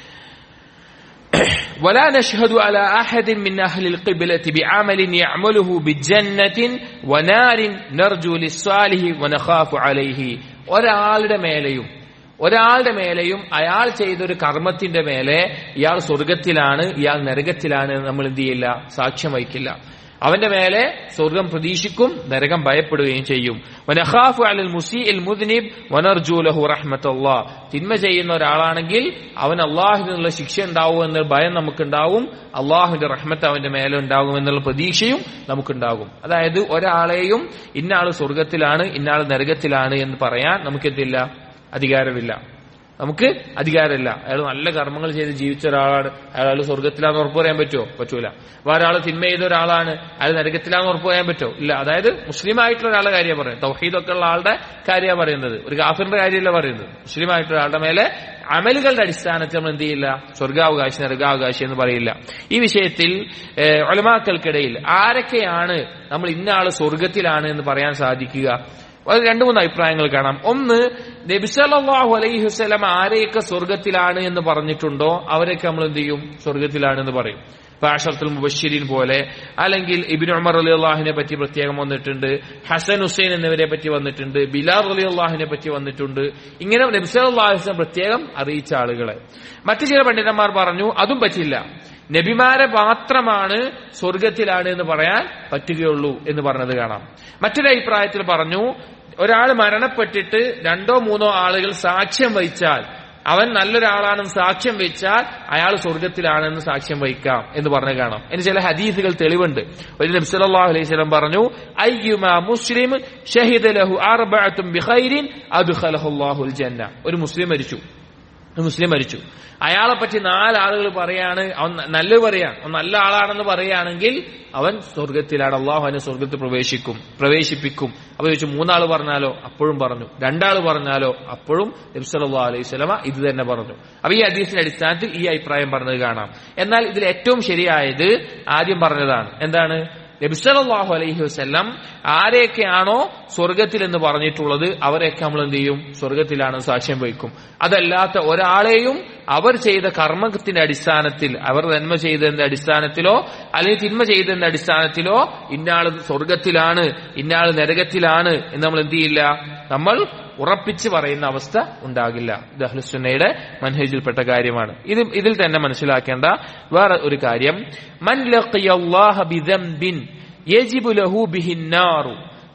ولا نشهد على أحد من أهل القبلة بعمل يعمله بجنة ونار نرجو للصالح ونخاف عليه ഒരാളുടെ മേലെയും ഒരാളുടെ മേലെയും അയാൾ ചെയ്തൊരു കർമ്മത്തിന്റെ മേലെ ഇയാൾ സ്വർഗത്തിലാണ് ഇയാൾ നരകത്തിലാണ് എന്ന് നമ്മൾ എന്ത് ചെയ്യില്ല സാക്ഷ്യം വഹിക്കില്ല അവന്റെ മേലെ സ്വർഗം പ്രതീക്ഷിക്കും നരകം ഭയപ്പെടുകയും ചെയ്യും വനഖാഫു അലൽ മുസീഇൽ മുദ്നിബ് വനർജു ലഹു റഹ്മത്തുള്ളാ തിന്മ ചെയ്യുന്ന ഒരാളാണെങ്കിൽ അവൻ അള്ളാഹുവിനുള്ള ശിക്ഷ ഉണ്ടാവും എന്ന ഭയം നമുക്കുണ്ടാവും അള്ളാഹുവിന്റെ റഹ്മത്ത് അവന്റെ മേലെ ഉണ്ടാകും എന്നുള്ള പ്രതീക്ഷയും നമുക്കുണ്ടാകും അതായത് ഒരാളെയും ഇന്നാൾ സ്വർഗത്തിലാണ് ഇന്നാൾ നരകത്തിലാണ് എന്ന് പറയാൻ നമുക്കെന്തില്ല അധികാരമില്ല നമുക്ക് അധികാരമില്ല അയാൾ നല്ല കർമ്മങ്ങൾ ചെയ്ത് ജീവിച്ച ഒരാളാണ് അയാൾ സ്വർഗത്തിലാന്ന് ഉറപ്പ് പറയാൻ പറ്റുമോ പറ്റൂല വേറെ ആൾ തിന്മ ചെയ്ത ഒരാളാണ് അയാൾ നരകത്തിലാന്ന് ഉറപ്പ് പറയാൻ പറ്റുമോ ഇല്ല അതായത് മുസ്ലിം ആയിട്ടുള്ള ഒരാളുടെ കാര്യം പറയുന്നത് തൗഹീദൊക്കെ ഉള്ള ആളുടെ കാര്യമാണ് പറയുന്നത് ഒരു കാഫിറിന്റെ കാര്യമല്ല പറയുന്നത് മുസ്ലിം ആയിട്ടുള്ള ഒരാളുടെ മേലെ അമലുകളുടെ അടിസ്ഥാനത്തിൽ നമ്മൾ എന്ത് ചെയ്യില്ല സ്വർഗാവകാശി നരകാവകാശി എന്ന് പറയില്ല ഈ വിഷയത്തിൽ ഏഹ്, ഉലമാക്കൾക്കിടയിൽ ആരൊക്കെയാണ് നമ്മൾ ഇന്ന ആള് സ്വർഗത്തിലാണ് എന്ന് പറയാൻ സാധിക്കുക അത് രണ്ടു മൂന്ന് അഭിപ്രായങ്ങൾ കാണാം ഒന്ന് നബിസല്ലാഹു അലൈഹി വസ്ലം ആരെയൊക്കെ സ്വർഗത്തിലാണ് എന്ന് പറഞ്ഞിട്ടുണ്ടോ അവരെയൊക്കെ നമ്മൾ എന്ത് ചെയ്യും സ്വർഗത്തിലാണ് എന്ന് പറയും ഇപ്പൊ അഷറത്തുൽ മുബഷിരീൻ പോലെ അല്ലെങ്കിൽ ഇബിൻ ഉമർ അലി അള്ളാഹിനെ പറ്റി പ്രത്യേകം വന്നിട്ടുണ്ട് ഹസൻ ഹുസൈൻ എന്നിവരെ പറ്റി വന്നിട്ടുണ്ട് ബിലാൽ അലി അള്ളാഹിനെ പറ്റി വന്നിട്ടുണ്ട് ഇങ്ങനെ നബിസല്ലാഹുസ്ലം പ്രത്യേകം അറിയിച്ച ആളുകളെ മറ്റു ചില പണ്ഡിതന്മാർ പറഞ്ഞു അതും പറ്റില്ല നബിമാരെ മാത്രമാണ് സ്വർഗത്തിലാണ് എന്ന് പറയാൻ പറ്റുകയുള്ളൂ എന്ന് പറഞ്ഞത് കാണാം മറ്റൊരു അഭിപ്രായത്തിൽ പറഞ്ഞു ഒരാൾ മരണപ്പെട്ടിട്ട് രണ്ടോ മൂന്നോ ആളുകൾ സാക്ഷ്യം വഹിച്ചാൽ അവൻ നല്ലൊരാളാണെന്ന് സാക്ഷ്യം വെച്ചാൽ അയാൾ സ്വർഗത്തിലാണെന്ന് സാക്ഷ്യം വഹിക്കാം എന്ന് പറഞ്ഞു കാണാം അതിന് ചില ഹദീസുകൾ തെളിവുണ്ട് ഒരു നബി സല്ലല്ലാഹു അലൈഹി വസല്ലം പറഞ്ഞു അയ്യുമാ മുസ്ലിം ഷഹിദ ലഹു അർബഅത്തും ബിഖൈരിൻ അദ്ഖലഹു അല്ലാഹുൽ ജന്ന ഒരു മുസ്ലിം മരിച്ചു ഒരു മുസ്ലിം മരിച്ചു അയാളെ പറ്റി നാലാളുകൾ പറയാണ് അവൻ നല്ലത് പറയാണ് അവൻ നല്ല ആളാണെന്ന് പറയുകയാണെങ്കിൽ അവൻ സ്വർഗത്തിലാണ് അള്ളാഹു അവനെ സ്വർഗത്തിൽ പ്രവേശിക്കും പ്രവേശിപ്പിക്കും അപ്പൊ ചോദിച്ചു മൂന്നാൾ പറഞ്ഞാലോ അപ്പോഴും പറഞ്ഞു രണ്ടാൾ പറഞ്ഞാലോ അപ്പോഴും നബ്സല്ലാ അലൈഹി സ്വലമ ഇത് തന്നെ പറഞ്ഞു അപ്പൊ ഈ ഹദീസിന്റെ അടിസ്ഥാനത്തിൽ ഈ അഭിപ്രായം പറഞ്ഞത് കാണാം എന്നാൽ ഇതിൽ ഏറ്റവും ശരിയായത് ആദ്യം പറഞ്ഞതാണ് എന്താണ് നബിസലാഹു അലൈഹി വസ്ല്ലാം ആരെയൊക്കെയാണോ സ്വർഗത്തിൽ എന്ന് പറഞ്ഞിട്ടുള്ളത് അവരെയൊക്കെ നമ്മൾ എന്ത് ചെയ്യും സ്വർഗത്തിലാണ് സാക്ഷ്യം വഹിക്കും അതല്ലാത്ത ഒരാളെയും അവർ ചെയ്ത കർമ്മത്തിന്റെ അടിസ്ഥാനത്തിൽ അവർ നന്മ ചെയ്തതിന്റെ അടിസ്ഥാനത്തിലോ അല്ലെങ്കിൽ തിന്മ ചെയ്തതിന്റെ അടിസ്ഥാനത്തിലോ ഇന്നാൾ സ്വർഗത്തിലാണ് ഇന്നാൾ നരകത്തിലാണ് എന്ന് നമ്മൾ എന്ത് ചെയ്യില്ല നമ്മൾ ഉറപ്പിച്ച് പറയുന്ന അവസ്ഥ ഉണ്ടാകില്ല ഇത് അഹ്ലുസുന്നയുടെ മൻഹേജിൽപ്പെട്ട കാര്യമാണ് ഇത് ഇതിൽ തന്നെ മനസ്സിലാക്കേണ്ട വേറെ ഒരു കാര്യം മൻ ലഖിയല്ലാഹ ബിദംബിൻ യജിബു ലഹു ബിഹിന്നാറു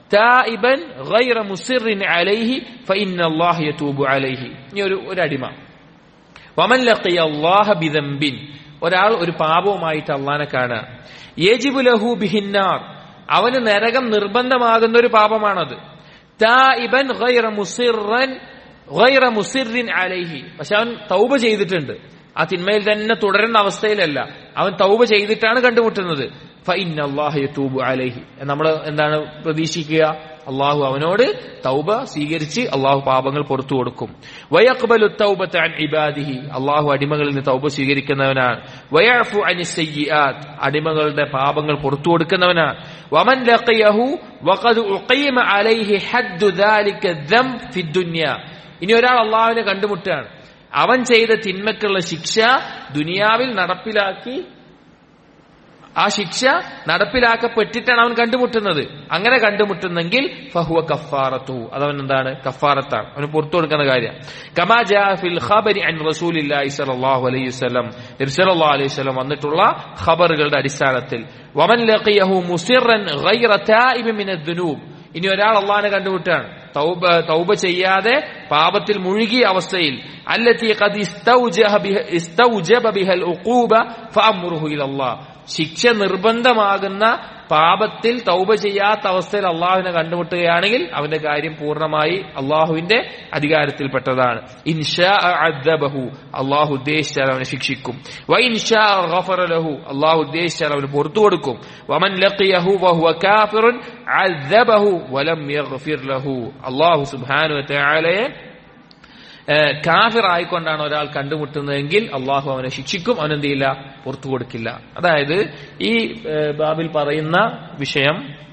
تائبا غير مصر عليه فإن الله يتوب عليه ഇനി ഒരു ഒരു അടിമ വമൻ ലഖിയ അല്ലാഹ ബിദംബിൻ ഒരാൾ ഒരു പാപവുമായിട്ട് അള്ളാനെ കാണുക യേജിബു ലഹു ബിഹിന്നാർ അവന് നരകം നിർബന്ധമാകുന്ന ഒരു പാപമാണത് താഇബൻ ഗൈറ മുസിറൻ ഗൈറ മുസിറിൻ അലൈഹി പക്ഷെ അവൻ തൗബ ചെയ്തിട്ടുണ്ട് ആ തിന്മയിൽ തന്നെ തുടരുന്ന അവസ്ഥയിലല്ല അവൻ തൗബ ചെയ്തിട്ടാണ് കണ്ടുമുട്ടുന്നത് ഫഇന്ന അല്ലാഹ യതൂബു അലൈഹി നമ്മൾ എന്താണ് പ്രതീക്ഷിക്കുക അള്ളാഹു അവനോട് തൗബ സ്വീകരിച്ച് അള്ളാഹു പാപങ്ങൾ പുറത്തു കൊടുക്കും വയഖ്ബലു തൗബത അൻ ഇബാദിഹി അള്ളാഹു അടിമകളിൽ നിന്ന് തൗബ സ്വീകരിക്കുന്നവനാണ് വയഅഫു അനി സയ്യിആത്ത് അടിമകളുടെ പാപങ്ങൾ പുറത്തു കൊടുക്കുന്നവനാണ് വമൻ ലഖിയഹു വഖദ് ഉഖീമ അലൈഹി ഹദ്ദു ദാലിക ദംബ് ഫി ദുനിയ ഇനി ഒരാൾ അള്ളാഹുവിനെ കണ്ടുമുട്ടുകയാണ് അവൻ ചെയ്ത തിന്മക്കുള്ള ശിക്ഷ ദുനിയാവിൽ നടപ്പിലാക്കി ആ ശിക്ഷ നടപ്പിലാക്കപ്പെട്ടിട്ടാണ് അവൻ കണ്ടുമുട്ടുന്നത് അങ്ങനെ കണ്ടുമുട്ടുന്നെങ്കിൽ ഫഹുവ കഫാറത്തു അതവൻ എന്താണ് കഫാറത്താണ് അവന് പുറത്തു കൊടുക്കുന്ന കാര്യം കമാ ജാ ഫിൽ ഖബരി അൻ റസൂലില്ലാഹി സ്വല്ലല്ലാഹു അലൈഹി വസല്ലം നബി സല്ലല്ലാഹു അലൈഹി വസല്ലം വന്നിട്ടുള്ള ഖബറുകളുടെ അടിസ്ഥാനത്തിൽ വമൻ ലഖിയഹു മുസിറൻ ഗൈറ തായിബിൻ മിനദ് ദുനൂബ് ഇനി ഒരാൾ അള്ളാഹിനെ കണ്ടുമുട്ടാണ് തൗബ തൗബ ചെയ്യാതെ പാപത്തിൽ മുഴുകിയ അവസ്ഥയിൽ അല്ലത്തി ഖദ് ഇസ്തൗജഹ ബിഹ ഇസ്തൗജബ ബിഹൽ ഉഖൂബ ഫഅംറുഹു ഇലല്ലാഹ് ശിക്ഷ നിർബന്ധമാകുന്ന പാപത്തിൽ തൗബ ചെയ്യാത്ത അവസ്ഥയിൽ അള്ളാഹുവിനെ കണ്ടുമുട്ടുകയാണെങ്കിൽ അവന്റെ കാര്യം പൂർണ്ണമായി അള്ളാഹുവിന്റെ അധികാരത്തിൽപ്പെട്ടതാണ് ഇൻഷാ അദ്ദബഹു അള്ളാഹു ഉദ്ദേശിച്ചാൽ അവനെ ശിക്ഷിക്കും വ ഇൻഷാ ഗഫറ ലഹു അള്ളാഹു ഉദ്ദേശിച്ചാൽ അവന് പുറത്തു കൊടുക്കും വമൻ ലഖിയഹു വഹുവ കാഫിറുൻ അദ്ദബഹു വലം യഗ്ഫിർ ലഹു അള്ളാഹു സുബ്ഹാനഹു വ തആലയെ കാഫിർ ആയിക്കൊണ്ടാണ് ഒരാൾ കണ്ടുമുട്ടുന്നതെങ്കിൽ അള്ളാഹു അവനെ ശിക്ഷിക്കും അവനെന്ത് ചെയ്യില്ല പുറത്തു കൊടുക്കില്ല അതായത് ഈ ബാബിൽ പറയുന്ന വിഷയം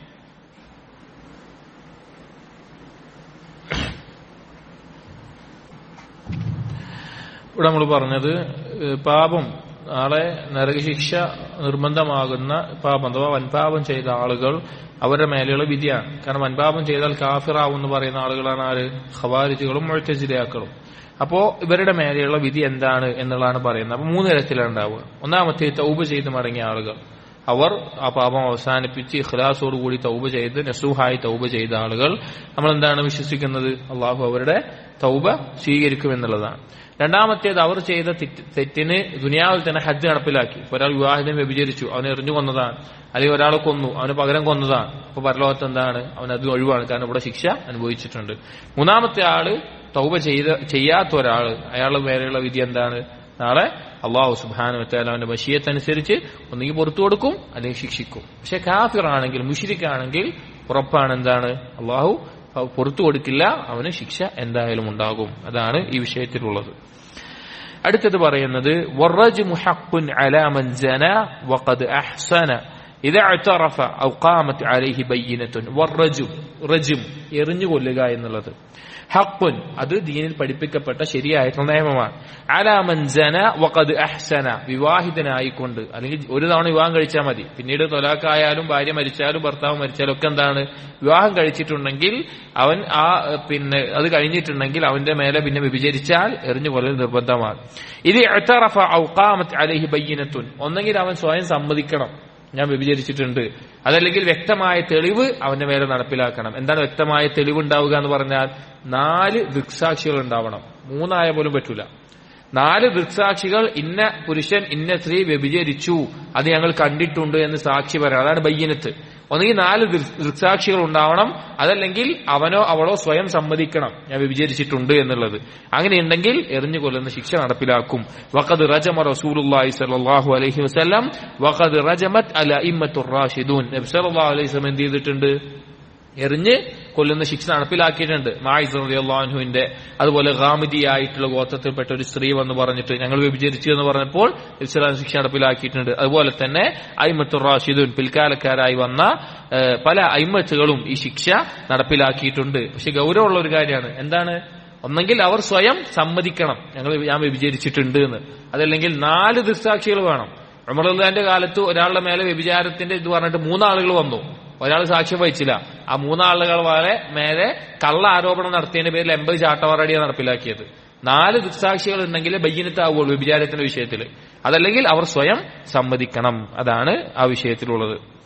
ഇവിടെ നമ്മൾ പറഞ്ഞത് പാപം നാളെ നരകശിക്ഷ നിർബന്ധമാകുന്ന പാപം അഥവാ വൻപാപം ചെയ്ത ആളുകൾ അവരുടെ മേലെയുള്ള വിധിയാണ് കാരണം വൻപാപം ചെയ്താൽ കാഫിറാവും എന്ന് പറയുന്ന ആളുകളാണ് ആര് ഖവാരിജുകളും മുഴറ്റജിരയാക്കളും അപ്പോ ഇവരുടെ മേലെയുള്ള വിധി എന്താണ് എന്നുള്ളതാണ് പറയുന്നത് അപ്പൊ മൂന്ന് തരത്തിലാണ് ഉണ്ടാവുക ഒന്നാമത്തെ തൗബ ചെയ്ത് മടങ്ങിയ ആളുകൾ അവർ ആ പാപം അവസാനിപ്പിച്ച് ഇഖ്ലാസോടുകൂടി തൗബ ചെയ്ത് നസൂഹായി തൗബ ചെയ്ത ആളുകൾ നമ്മൾ എന്താണ് വിശ്വസിക്കുന്നത് അള്ളാഹു അവരുടെ തൗബ സ്വീകരിക്കുമെന്നുള്ളതാണ് രണ്ടാമത്തേത് അവർ ചെയ്ത തെറ്റിന് ദുനിയാവിൽ തന്നെ ഹജ്ജ് നടപ്പിലാക്കി ഒരാൾ വിവാഹിതം വ്യഭിചരിച്ചു അവനെ എറിഞ്ഞു കൊന്നതാണ് അല്ലെങ്കിൽ ഒരാളെ കൊന്നു അവന് പകരം കൊന്നതാണ് അപ്പൊ പരലോകത്ത് എന്താണ് അവൻ അത് ഒഴിവാണ് കാരണം ഇവിടെ ശിക്ഷ അനുഭവിച്ചിട്ടുണ്ട് മൂന്നാമത്തെ ആള് തൗബ ചെയ്ത ചെയ്യാത്ത ഒരാള് അയാളുടെ മേലെയുള്ള വിധി എന്താണ് നാളെ അള്ളാഹു സുബാനു വത്താല അവന്റെ ബഷീയത്തനുസരിച്ച് ഒന്നുകിൽ പുറത്തു കൊടുക്കും അല്ലെങ്കിൽ ശിക്ഷിക്കും പക്ഷെ കാഫിർ ആണെങ്കിൽ മുഷിരിക്കാണെങ്കിൽ ഉറപ്പാണ് എന്താണ് അള്ളാഹു പുറത്തു കൊടുക്കില്ല അവന് ശിക്ഷ എന്തായാലും ഉണ്ടാകും അതാണ് ഈ വിഷയത്തിലുള്ളത് അടുത്തത് പറയുന്നത് എറിഞ്ഞു കൊല്ലുക എന്നുള്ളത് ഹക്കുൻ അത് ദീനിൽ പഠിപ്പിക്കപ്പെട്ട ശരിയായിട്ടുള്ള നിയമമാണ് അലാമൻ ജന വഖദ് അഹ്സന വിവാഹിതനായിക്കൊണ്ട് അല്ലെങ്കിൽ ഒരു തവണ വിവാഹം കഴിച്ചാൽ മതി പിന്നീട് തൊലാക്കായാലും ഭാര്യ മരിച്ചാലും ഭർത്താവ് മരിച്ചാലും ഒക്കെ എന്താണ് വിവാഹം കഴിച്ചിട്ടുണ്ടെങ്കിൽ അവൻ ആ പിന്നെ അത് കഴിഞ്ഞിട്ടുണ്ടെങ്കിൽ അവന്റെ മേലെ പിന്നെ വിഭജിച്ചാൽ എറിഞ്ഞു കൊല്ലൽ നിർബന്ധമാണ് ഇത് അലഹി ബയ്യനത്തുൻ ഒന്നെങ്കിൽ അവൻ സ്വയം സമ്മതിക്കണം ഞാൻ വ്യഭിചരിച്ചിട്ടുണ്ട് അതല്ലെങ്കിൽ വ്യക്തമായ തെളിവ് അവന്റെ മേലെ നടപ്പിലാക്കണം എന്താണ് വ്യക്തമായ തെളിവ് ഉണ്ടാവുക എന്ന് പറഞ്ഞാൽ നാല് ദൃക്സാക്ഷികൾ ഉണ്ടാവണം മൂന്നായ പോലും പറ്റൂല നാല് ദൃക്സാക്ഷികൾ ഇന്ന പുരുഷൻ ഇന്ന സ്ത്രീ വ്യഭിചരിച്ചു അത് ഞങ്ങൾ കണ്ടിട്ടുണ്ട് എന്ന് സാക്ഷി പറയാം അതാണ് ബയ്യനത്ത് ഒന്നുകിൽ നാല് ദൃക്സാക്ഷികൾ ഉണ്ടാവണം അതല്ലെങ്കിൽ അവനോ അവളോ സ്വയം സമ്മതിക്കണം ഞാൻ വിചാരിച്ചിട്ടുണ്ട് എന്നുള്ളത് അങ്ങനെയുണ്ടെങ്കിൽ എറിഞ്ഞു കൊല്ലുന്ന ശിക്ഷ നടപ്പിലാക്കും വഖദ് റജമ റസൂലുള്ളാഹി സ്വല്ലല്ലാഹു അലൈഹി വസല്ലം വഖദ് റജമത് അല ഇമ്മത്തുർ റാഷിദൂൻ നബി സല്ലല്ലാഹു അലൈഹി വസല്ലം എന്ത് ചെയ്തിട്ടുണ്ട് എറിഞ്ഞ് കൊല്ലുന്ന ശിക്ഷ നടപ്പിലാക്കിയിട്ടുണ്ട് മായിസ് റളിയല്ലാഹുവിന്റെ അതുപോലെ ഗാമിദിയായിട്ടുള്ള ഗോത്രത്തിൽപ്പെട്ട ഒരു സ്ത്രീ വന്ന് പറഞ്ഞിട്ട് ഞങ്ങൾ വിഭജിച്ചു എന്ന് പറഞ്ഞപ്പോൾ ഇസ്ലാം ശിക്ഷ നടപ്പിലാക്കിയിട്ടുണ്ട് അതുപോലെ തന്നെ അയിമത്തുർ റാഷിദുൻ പിൽക്കാലക്കാരായി വന്ന പല അയിമത്തുകളും ഈ ശിക്ഷ നടപ്പിലാക്കിയിട്ടുണ്ട് പക്ഷെ ഗൗരവമുള്ള ഒരു കാര്യമാണ് എന്താണ് ഒന്നെങ്കിൽ അവർ സ്വയം സമ്മതിക്കണം ഞങ്ങൾ ഞാൻ വ്യഭിചരിച്ചിട്ടുണ്ട് എന്ന് അതല്ലെങ്കിൽ നാല് ദൃക്സാക്ഷികൾ വേണം ഉമറുല്ലാന്റെ കാലത്ത് ഒരാളുടെ മേലെ വ്യഭിചാരത്തിന്റെ ഇത് പറഞ്ഞിട്ട് മൂന്നാളുകൾ വന്നു ഒരാൾ സാക്ഷ്യം വഹിച്ചില്ല ആ മൂന്നാളുകൾ വരെ മേലെ കള്ള ആരോപണം നടത്തിയതിന്റെ പേരിൽ എൺപത് ചാട്ടവാറടിയാണ് നടപ്പിലാക്കിയത് നാല് ദൃക്സാക്ഷികൾ ഉണ്ടെങ്കിൽ ബയ്യനത്താവുള്ളൂ വ്യഭിചാരത്തിന്റെ വിഷയത്തിൽ അതല്ലെങ്കിൽ അവർ സ്വയം സമ്മതിക്കണം അതാണ് ആ വിഷയത്തിലുള്ളത്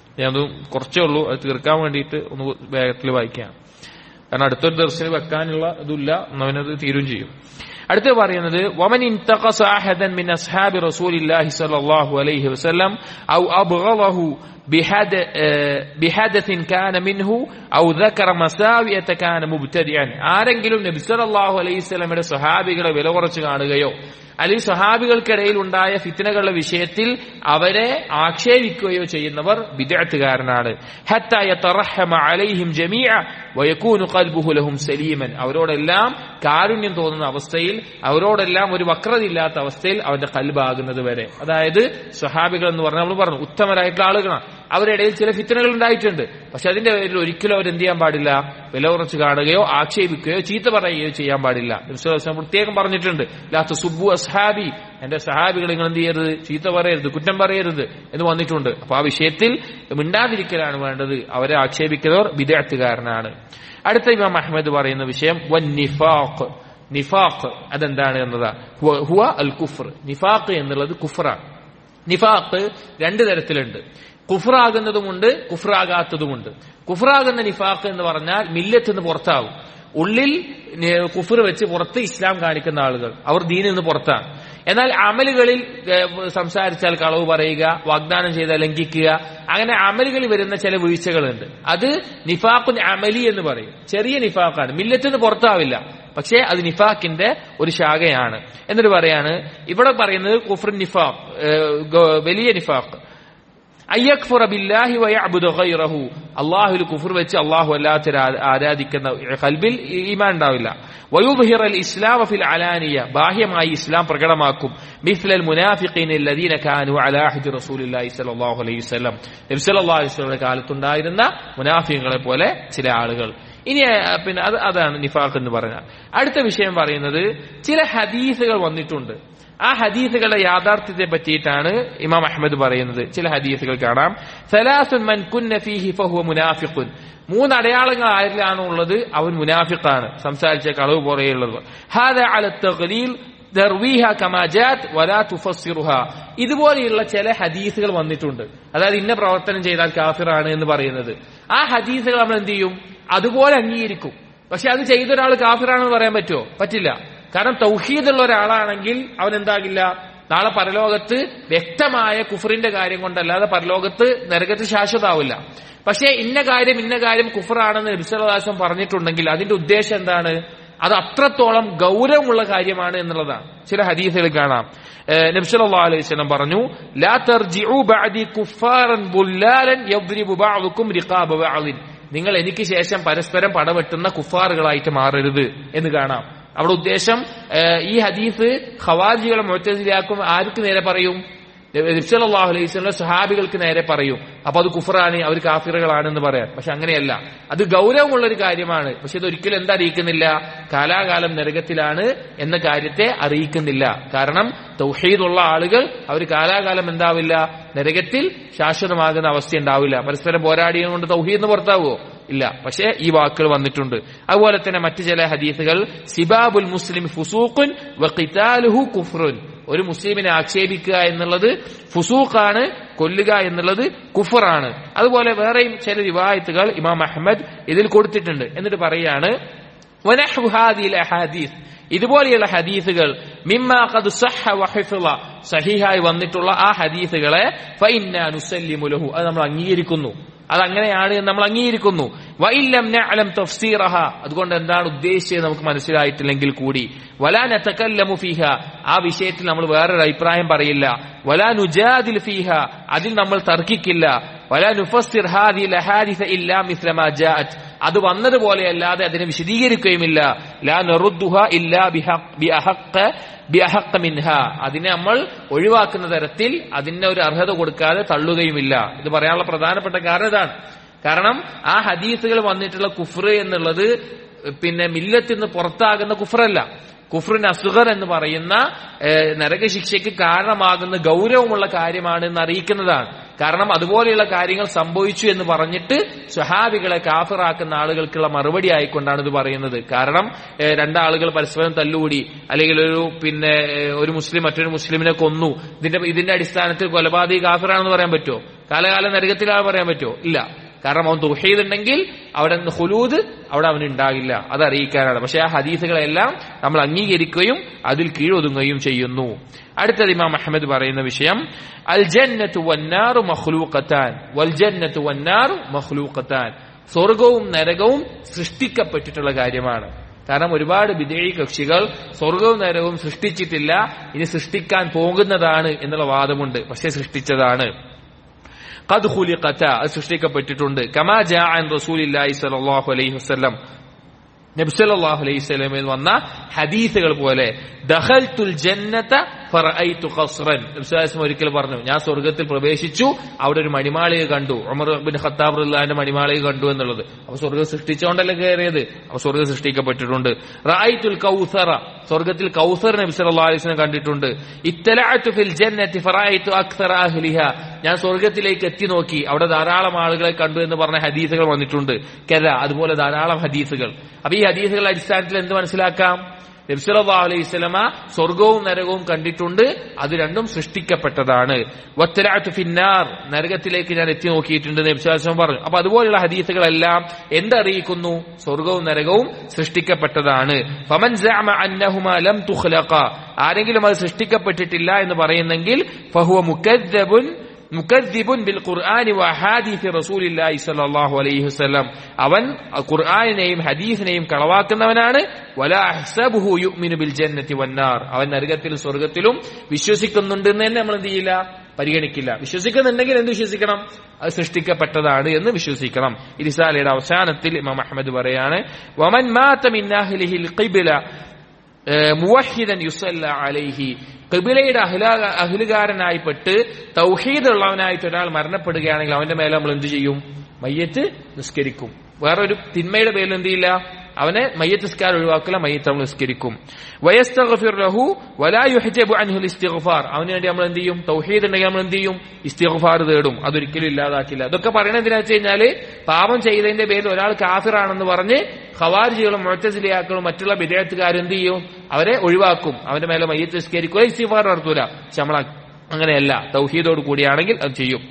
ഞാനത് കുറച്ചേ ഉള്ളൂ അത് തീർക്കാൻ വേണ്ടിയിട്ട് ഒന്ന് വേഗത്തിൽ വായിക്കാം കാരണം അടുത്തൊരു ദർശനം വെക്കാനുള്ള ഇതില്ല എന്നവനത് തീരും ചെയ്യും അടുത്ത് പറയുന്നത് വമൻ ഇൻതഖസ അഹദൻ മിൻ അസ്ഹാബി റസൂലില്ലാഹി സ്വല്ലല്ലാഹു അലൈഹി വസല്ലം ഔ അബ്ഗളഹു بحد بحدث كان منه او ذكر مساويه كان مبتدعا ആരെങ്കിലും നബി സല്ലല്ലാഹു അലൈഹി വസല്ലമയുടെ സ്വഹാബികളെ വില കുറച്ച് കാണുകയോ അല്ലെങ്കിൽ സ്വഹാബികൾക്കിടയിൽ ഉണ്ടായ ഫിത്തനകളുടെ വിഷയത്തിൽ അവരെ ആക്ഷേപിക്കുകയോ ചെയ്യുന്നവർ വിദഗ്ധകാരനാണ് സലീമൻ അവരോടെല്ലാം കാരുണ്യം തോന്നുന്ന അവസ്ഥയിൽ അവരോടെല്ലാം ഒരു വക്രതയില്ലാത്ത അവസ്ഥയിൽ അവന്റെ കൽബാകുന്നത് വരെ അതായത് സ്വഹാബികൾ എന്ന് പറഞ്ഞാൽ നമ്മൾ പറഞ്ഞു ഉത്തമരായിട്ടുള്ള ആളുകളാണ് അവരുടെ ഇടയിൽ ചില ഫിത്തനകൾ ഉണ്ടായിട്ടുണ്ട് പക്ഷെ അതിന്റെ പേരിൽ ഒരിക്കലും അവർ എന്ത് ചെയ്യാൻ പാടില്ല വില കുറച്ച് കാണുകയോ ആക്ഷേപിക്കുകയോ ചീത്ത പറയുകയോ ചെയ്യാൻ പാടില്ല വിശ്വാസം പ്രത്യേകം പറഞ്ഞിട്ടുണ്ട് ലാത്ത സുബു അസ്ഹാബി എന്റെ സഹാബികൾ നിങ്ങൾ എന്ത് ചെയ്യരുത് ചീത്ത പറയരുത് കുറ്റം പറയരുത് എന്ന് വന്നിട്ടുണ്ട് അപ്പൊ ആ വിഷയത്തിൽ മിണ്ടാതിരിക്കലാണ് വേണ്ടത് അവരെ ആക്ഷേപിക്കുന്നവർ വിദഗ്ധകാരനാണ് അടുത്ത ഇമാം അഹമ്മദ് പറയുന്ന വിഷയം വൻ നിഫാഖ് നിഫാഖ് അതെന്താണ് എന്നതാ ഹുവ അൽ കുഫർ നിഫാഖ് എന്നുള്ളത് കുഫറാണ് നിഫാഖ് രണ്ട് തരത്തിലുണ്ട് കുഫറാകുന്നതുമുണ്ട് കുഫറാകാത്തതുമുണ്ട് കുഫറാകുന്ന നിഫാഖ് എന്ന് പറഞ്ഞാൽ മില്ലത്ത് നിന്ന് പുറത്താവും ഉള്ളിൽ കുഫർ വെച്ച് പുറത്ത് ഇസ്ലാം കാണിക്കുന്ന ആളുകൾ അവർ ദീനിൽ നിന്ന് പുറത്താണ് എന്നാൽ അമലുകളിൽ സംസാരിച്ചാൽ കളവ് പറയുക വാഗ്ദാനം ചെയ്താൽ ലംഘിക്കുക അങ്ങനെ അമലുകളിൽ വരുന്ന ചില വീഴ്ചകളുണ്ട് അത് നിഫാഖുൻ അമലി എന്ന് പറയും ചെറിയ നിഫാഖാണ് മില്ലത്തിൽ നിന്ന് പുറത്താവില്ല പക്ഷേ അത് നിഫാഖിന്റെ ഒരു ശാഖയാണ് എന്നിട്ട് പറയാണ് ഇവിടെ പറയുന്നത് കുഫർ നിഫാഖ് വലിയ നിഫാഖ് അയ്യക്ഫുറ ബില്ലാഹി വയഅബ്ദു ഗൈറഹു അല്ലാഹുവിൽ കുഫർ വെച്ച് അല്ലാഹു അല്ലാത്ത ആരാധിക്കുന്ന ഖൽബിൽ ഈമാൻ ഉണ്ടാവില്ല വയുദ്ഹിറ അൽ ഇസ്ലാം ഫിൽ അലാനിയ ബാഹ്യമായി ഇസ്ലാം പ്രകടമാക്കും മിസ്ല അൽ മുനാഫിഖീൻ الذين كانوا على عهد رسول الله صلى الله عليه وسلم നബി സല്ലല്ലാഹു അലൈഹി വസല്ലമയുടെ കാലത്തുണ്ടായിരുന്ന മുനാഫിഖുകളെ പോലെ ചില ആളുകൾ ഇനി പിന്നെ അത് അതാണ് നിഫാഖ് എന്ന് പറഞ്ഞാൽ അടുത്ത വിഷയം പറയുന്നത് ചില ഹദീസുകൾ വന്നിട്ടുണ്ട് ആ ഹദീസുകളുടെ യാഥാർത്ഥ്യത്തെ പറ്റിയിട്ടാണ് ഇമാം അഹമ്മദ് പറയുന്നത് ചില ഹദീസുകൾ കാണാം സലാസുൻ മൻ കുന്ന ഫീഹി ഫഹുവ മുനാഫിഖുൻ മൂന്ന് അടയാളങ്ങൾ ആരിലാണോ ഉള്ളത് അവൻ മുനാഫിഖാണ് സംസാരിച്ച കളവ് പോലെയുള്ളത് ഹാദ അല തഖലീൽ ദർവീഹ കമാജാത്ത് വലാ തുഫസ്സിറുഹ ഇതുപോലെയുള്ള ചില ഹദീസുകൾ വന്നിട്ടുണ്ട് അതായത് ഇന്ന പ്രവർത്തനം ചെയ്താൽ കാഫിറാണ് എന്ന് പറയുന്നത് ആ ഹദീസുകൾ നമ്മൾ എന്ത് ചെയ്യും അതുപോലെ അംഗീകരിക്കും പക്ഷെ അത് ചെയ്ത ഒരാൾ കാഫിറാണെന്ന് പറയാൻ പറ്റുമോ പറ്റില്ല കാരണം തൗഹീദുള്ള ഒരാളാണെങ്കിൽ അവൻ എന്താകില്ല നാളെ പരലോകത്ത് വ്യക്തമായ കുഫറിന്റെ കാര്യം കൊണ്ടല്ലാതെ പരലോകത്ത് നരകത്ത് ശാശ്വതാവില്ല പക്ഷേ ഇന്ന കാര്യം ഇന്ന കാര്യം കുഫറാണെന്ന് നബിസ്വലാസം പറഞ്ഞിട്ടുണ്ടെങ്കിൽ അതിന്റെ ഉദ്ദേശം എന്താണ് അത് അത്രത്തോളം ഗൗരവമുള്ള കാര്യമാണ് എന്നുള്ളതാണ് ചില ഹദീസുകൾ കാണാം നബ്സല്ലാ അലൈഹി സ്വലം പറഞ്ഞു ലാ തർജിഉ ബഅദി കുഫാറൻ ബുല്ലാലൻ യദ്രിബു ബഅദുക്കും റിഖാബ ബഅദിൻ നിങ്ങൾ എനിക്ക് ശേഷം പരസ്പരം പടവെട്ടുന്ന കുഫാറുകളായിട്ട് മാറരുത് എന്ന് കാണാം അവിടെ ഉദ്ദേശം ഈ ഹദീസ് ഖവാജികളെ മുഴത്തതിലാക്കും ആർക്ക് നേരെ പറയും നബ്സല്ലാഹു അലൈഹി സ്വലം സഹാബികൾക്ക് നേരെ പറയും അപ്പൊ അത് കുഫറാണ് അവർ കാഫിറുകളാണെന്ന് പറയാം പക്ഷെ അങ്ങനെയല്ല അത് ഗൗരവമുള്ള ഒരു കാര്യമാണ് പക്ഷെ ഇത് ഒരിക്കലും എന്താ അറിയിക്കുന്നില്ല കാലാകാലം നരകത്തിലാണ് എന്ന കാര്യത്തെ അറിയിക്കുന്നില്ല കാരണം തൗഹീദുള്ള ആളുകൾ അവർ കാലാകാലം എന്താവില്ല നരകത്തിൽ ശാശ്വതമാകുന്ന അവസ്ഥ ഉണ്ടാവില്ല പരസ്പരം പോരാടിയത് കൊണ്ട് തൗഹീദ് പുറത്താവോ ഇല്ല പക്ഷേ ഈ വാക്കുകൾ വന്നിട്ടുണ്ട് അതുപോലെ തന്നെ മറ്റു ചില ഹദീസുകൾ സിബാബുൽ മുസ്ലിം ഫുസൂഖുൻ വഖിതാലുഹു കുഫ്റുൻ ഒരു മുസ്ലിമിനെ ആക്ഷേപിക്കുക എന്നുള്ളത് ഫുസൂഖാണ് കൊല്ലുക എന്നുള്ളത് കുഫറാണ് അതുപോലെ വേറെയും ചില റിവായത്തുകൾ ഇമാം അഹമ്മദ് ഇതിൽ കൊടുത്തിട്ടുണ്ട് എന്നിട്ട് പറയാണ് ഹദീസ് ഇതുപോലെയുള്ള ഹദീസുകൾ സഹിഹായി വന്നിട്ടുള്ള ആ ഹദീസുകളെ ഫൈനുസല്ലിമുലഹു അത് നമ്മൾ അംഗീകരിക്കുന്നു അതങ്ങനെയാണ് എന്ന് നമ്മൾ അംഗീകരിക്കുന്നു വൈലം നഅലം തഫ്സീറഹ അതുകൊണ്ട് എന്താണ് ഉദ്ദേശിച്ചത് നമുക്ക് മനസ്സിലായിട്ടില്ലെങ്കിൽ കൂടി വലാ നതകല്ലമു ഫീഹ ആ വിഷയത്തിൽ നമ്മൾ വേറൊരു അഭിപ്രായം പറയില്ല വലാ നുജാദിൽ ഫീഹ അതിൽ നമ്മൾ തർക്കിക്കില്ല വലാ നുഫസ്സിർ ഹാദി ലഹാദിസ ഇല്ലാ മിസ്ല മാ ജാഅത് അത് വന്നതുപോലെ അല്ലാതെ അതിനെ വിശദീകരിക്കുകയുമില്ല ലാ നറുദ്ദുഹ ഇല്ലാ ബിഅഹഖ ബിഅഹഖ മിൻഹ അതിനെ നമ്മൾ ഒഴിവാക്കുന്ന തരത്തിൽ അതിന് ഒരു അർഹത കൊടുക്കാതെ തള്ളുകയുമില്ല ഇത് പറയാനുള്ള പ്രധാനപ്പെട്ട കാരണം ഇതാണ് കാരണം ആ ഹദീസുകൾ വന്നിട്ടുള്ള കുഫർ എന്നുള്ളത് പിന്നെ മില്ലത്തിൽ നിന്ന് പുറത്താകുന്ന കുഫറല്ല കുഫറിൻ അസുഖർ എന്ന് പറയുന്ന നരകശിക്ഷയ്ക്ക് കാരണമാകുന്ന ഗൗരവമുള്ള കാര്യമാണ് എന്ന് അറിയിക്കുന്നതാണ് കാരണം അതുപോലെയുള്ള കാര്യങ്ങൾ സംഭവിച്ചു എന്ന് പറഞ്ഞിട്ട് സ്വഹാബികളെ കാഫിറാക്കുന്ന ആളുകൾക്കുള്ള മറുപടി ആയിക്കൊണ്ടാണ് ഇത് പറയുന്നത് കാരണം രണ്ടാളുകൾ പരസ്പരം തല്ലുകൂടി അല്ലെങ്കിൽ ഒരു പിന്നെ ഒരു മുസ്ലിം മറ്റൊരു മുസ്ലിമിനെ കൊന്നു ഇതിന്റെ ഇതിന്റെ അടിസ്ഥാനത്തിൽ കൊലപാതകി കാഫിറാണെന്ന് പറയാൻ പറ്റുമോ കാലകാലം നരകത്തിലാ പറയാൻ പറ്റുമോ ഇല്ല കാരണം അവൻ തുഹീദ് ഉണ്ടെങ്കിൽ അവിടെ നിന്ന് ഹുലൂദ് അവിടെ അവന് ഉണ്ടാകില്ല അത് അറിയിക്കാനാണ് പക്ഷെ ആ ഹദീസുകളെല്ലാം നമ്മൾ അംഗീകരിക്കുകയും അതിൽ കീഴൊതുങ്ങുകയും ചെയ്യുന്നു അടുത്തത് ഇമാം അഹമ്മദ് പറയുന്ന വിഷയം അൽ ജന്നത്തു വന്നാറു മഹ്ലൂഖത്താൻ വൽ ജന്നത്തു വന്നാറു മഹ്ലൂഖത്താൻ സ്വർഗവും നരകവും സൃഷ്ടിക്കപ്പെട്ടിട്ടുള്ള കാര്യമാണ് കാരണം ഒരുപാട് വിദേഹി കക്ഷികൾ സ്വർഗവും നരകവും സൃഷ്ടിച്ചിട്ടില്ല ഇനി സൃഷ്ടിക്കാൻ പോകുന്നതാണ് എന്നുള്ള വാദമുണ്ട് പക്ഷെ സൃഷ്ടിച്ചതാണ് قد خلقتا അത് സൃഷ്ടിക്കപ്പെട്ടിട്ടുണ്ട് കമാ ജാ അൻ റസൂലില്ലാഹി സ്വല്ലല്ലാഹു അലൈഹി വസല്ലം നബി സല്ലല്ലാഹു അലൈഹി വസല്ലമയിൽ വന്ന ഹദീസുകൾ പോലെ ദഖൽതുൽ ജന്നത ഫറഅയ്തു ഖസ്റൻ നബി സല്ലല്ലാഹു ഒരിക്കൽ പറഞ്ഞു ഞാൻ സ്വർഗ്ഗത്തിൽ പ്രവേശിച്ചു അവിടെ ഒരു മണിമാളിക കണ്ടു ഉമർ ബിൻ ഖത്താബ് റളിയല്ലാഹുവിന്റെ മണിമാളിക കണ്ടു എന്നുള്ളത് അപ്പൊ സ്വർഗ്ഗം സൃഷ്ടിച്ചുകൊണ്ടല്ലേ കയറിയത് അപ്പൊ സ്വർഗ്ഗം സൃഷ്ടിക്കപ്പെട്ടിട്ടുണ്ട് റഅയ്തുൽ കൗസറ സ്വർഗ്ഗത്തിൽ കൗസർ നബി സല്ലല്ലാഹു അലൈഹി വസല്ലം കണ്ടിട്ടുണ്ട് ഇത്തലഅതു ഫിൽ ജന്നതി ഫറഅയ്തു അക്സറ അഹ്ലിഹ ഞാൻ സ്വർഗ്ഗത്തിലേക്ക് എത്തി നോക്കി അവിടെ ധാരാളം ആളുകളെ കണ്ടു എന്ന് പറഞ്ഞ ഹദീസുകൾ വന്നിട്ടുണ്ട് കെത അതുപോലെ ധാരാളം ഹദീസുകൾ അപ്പൊ ഈ ഹദീസുകളുടെ അടിസ്ഥാനത്തിൽ എന്ത് മനസ്സിലാക്കാം നബ്സലാ അലൈഹി സ്വലമ സ്വർഗവും നരകവും കണ്ടിട്ടുണ്ട് അത് രണ്ടും സൃഷ്ടിക്കപ്പെട്ടതാണ് വത്തലാത്ത് ഫിന്നാർ നരകത്തിലേക്ക് ഞാൻ എത്തി നോക്കിയിട്ടുണ്ട് നബ്സാസ്ലം പറഞ്ഞു അപ്പൊ അതുപോലുള്ള ഹദീസുകളെല്ലാം എന്തറിയിക്കുന്നു സ്വർഗവും നരകവും സൃഷ്ടിക്കപ്പെട്ടതാണ് ഫമൻ സഅമ അന്നഹുമ ലം തുഖ്ലഖ ആരെങ്കിലും അത് സൃഷ്ടിക്കപ്പെട്ടിട്ടില്ല എന്ന് പറയുന്നെങ്കിൽ ഫഹുവ മുക്കദ്ദബുൻ മുക്കദ്ദിബുൻ ബിൽ ഖുർആനി വഹാദീസ് റസൂലില്ലാഹി സ്വല്ലല്ലാഹു അലൈഹി വസല്ലം അവൻ ഖുർആനിനെയും ഹദീസിനെയും കളവാക്കുന്നവനാണ് വലാ അഹ്സബുഹു യുഅ്മിനു ബിൽ ജന്നതി വന്നാർ അവൻ നരകത്തിലും സ്വർഗ്ഗത്തിലും വിശ്വസിക്കുന്നുണ്ട് എന്ന് തന്നെ നമ്മൾ എന്ത് ചെയ്യില്ല പരിഗണിക്കില്ല വിശ്വസിക്കുന്നുണ്ടെങ്കിൽ എന്ത് വിശ്വസിക്കണം അത് സൃഷ്ടിക്കപ്പെട്ടതാണ് എന്ന് വിശ്വസിക്കണം ഇരിസാലയുടെ അവസാനത്തിൽ ഇമാം അഹമ്മദ് പറയാണ് വമൻ മാത മിൻ അഹ്ലിഹിൽ ഖിബ്ല മുവഹിദൻ യുസല്ല അലൈഹി കിബിലയുടെ അഹ്ലാ അഹ്ലുകാരനായിപ്പെട്ട് തൗഹീദ് ഉള്ളവനായിട്ട് ഒരാൾ മരണപ്പെടുകയാണെങ്കിൽ അവന്റെ മേലെ നമ്മൾ എന്ത് ചെയ്യും മയ്യത്ത് നിസ്കരിക്കും വേറൊരു തിന്മയുടെ പേരിൽ എന്ത് ചെയ്യില്ല അവനെ മയ്യത്ത് നിസ്കാരം ഒഴിവാക്കില്ല മയ്യത്ത് നമ്മൾ നിസ്കരിക്കും വയസ്തഗ്ഫിർ ലഹു വലാ യുഹ്ജബു അൻഹുൽ ഇസ്തിഗ്ഫാർ അവന് വേണ്ടി നമ്മൾ എന്ത് ചെയ്യും തൗഹീദ് ഉണ്ടെങ്കിൽ നമ്മൾ എന്ത് ചെയ്യും ഇസ്തിഗ്ഫാർ തേടും അതൊരിക്കലും ഇല്ലാതാക്കില്ല ഇതൊക്കെ പറയുന്നത് എന്തിനാ വെച്ച് കഴിഞ്ഞാല് പാപം ചെയ്തതിന്റെ പേരിൽ ഒരാൾ കാഫിറാണെന്ന് പറഞ്ഞ് ഖവാരിജികളും മുഴത്തസിലിയാക്കളും മറ്റുള്ള വിദേഹത്തുകാരും എന്ത് ചെയ്യും അവരെ ഒഴിവാക്കും അവന്റെ മേലെ മയ്യത്ത് നിസ്കരിക്കുക ഇസ്തിഗ്ഫാർ നടത്തൂല പക്ഷെ നമ്മൾ അങ്ങനെയല്ല തൗഹീദോട് കൂടിയാണെങ്കിൽ അത് ചെയ്യും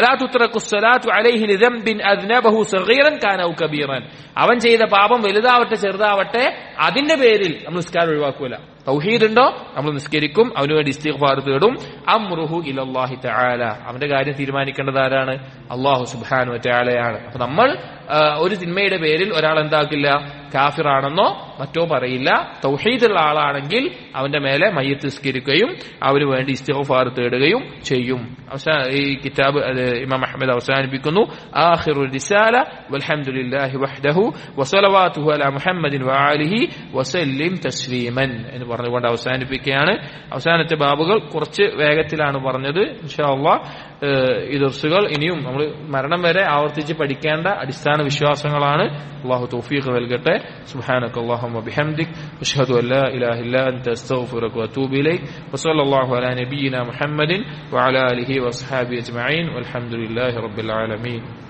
അവൻ ചെയ്ത പാപം വലുതാവട്ടെ ചെറുതാവട്ടെ അതിന്റെ പേരിൽ നമ്മൾ നിസ്കാരം ഒഴിവാക്കൂല തൗഹീദ് ഉണ്ടോ നമ്മൾ നിസ്കരിക്കും അവന് വേണ്ടി ഇസ്തിഗ്ഫാർ തേടും അംറുഹു ഇലല്ലാഹി തആല അവന്റെ കാര്യം തീരുമാനിക്കേണ്ടത് ആരാണ് അള്ളാഹു സുബ്ഹാനഹു വതആലയാണ് അപ്പൊ നമ്മൾ ഒരു തിന്മയുടെ പേരിൽ ഒരാൾ എന്താക്കില്ല കാഫിറാണെന്നോ മറ്റോ പറയില്ല തൗഹീദുള്ള ആളാണെങ്കിൽ അവന്റെ മേലെ മയ്യത്ത് നിസ്കരിക്കുകയും അവന് വേണ്ടി ഇസ്തിഗ്ഫാർ തേടുകയും ചെയ്യും അവസാന ഈ കിതാബ് ഇമാം അഹമ്മദ് അവസാനിപ്പിക്കുന്നു ആഖിറു റിസാല വൽഹംദുലില്ലാഹി വഹ്ദഹു വസലവാതുഹു അലാ മുഹമ്മദിൻ വആലിഹി വസല്ലിം തസ്ലീമൻ എന്ന് പറഞ്ഞുകൊണ്ട് അവസാനിപ്പിക്കുകയാണ് അവസാനത്തെ ബാബുകൾ കുറച്ച് വേഗത്തിലാണ് പറഞ്ഞത് ഇൻഷാല്ലാ ഈ ദർസുകൾ ഇനിയും നമ്മൾ മരണം വരെ ആവർത്തിച്ച് പഠിക്കേണ്ട അടിസ്ഥാന വിശ്വാസങ്ങളാണ് അള്ളാഹു തൗഫീഖ് നൽകട്ടെ സുബ്ഹാനക അല്ലാഹുമ്മ ബിഹംദിക് അഷ്ഹദു അൻ ലാ ഇലാഹ ഇല്ലാ അൻത അസ്തഗ്ഫിറുക വഅതൂബു ഇലൈക് വസല്ലല്ലാഹു അലാ നബിയിന മുഹമ്മദിൻ വഅലാ ആലിഹി വഅസ്ഹാബിഹി അജ്മഈൻ വൽഹംദുലില്ലാഹി റബ്ബിൽ ആലമീൻ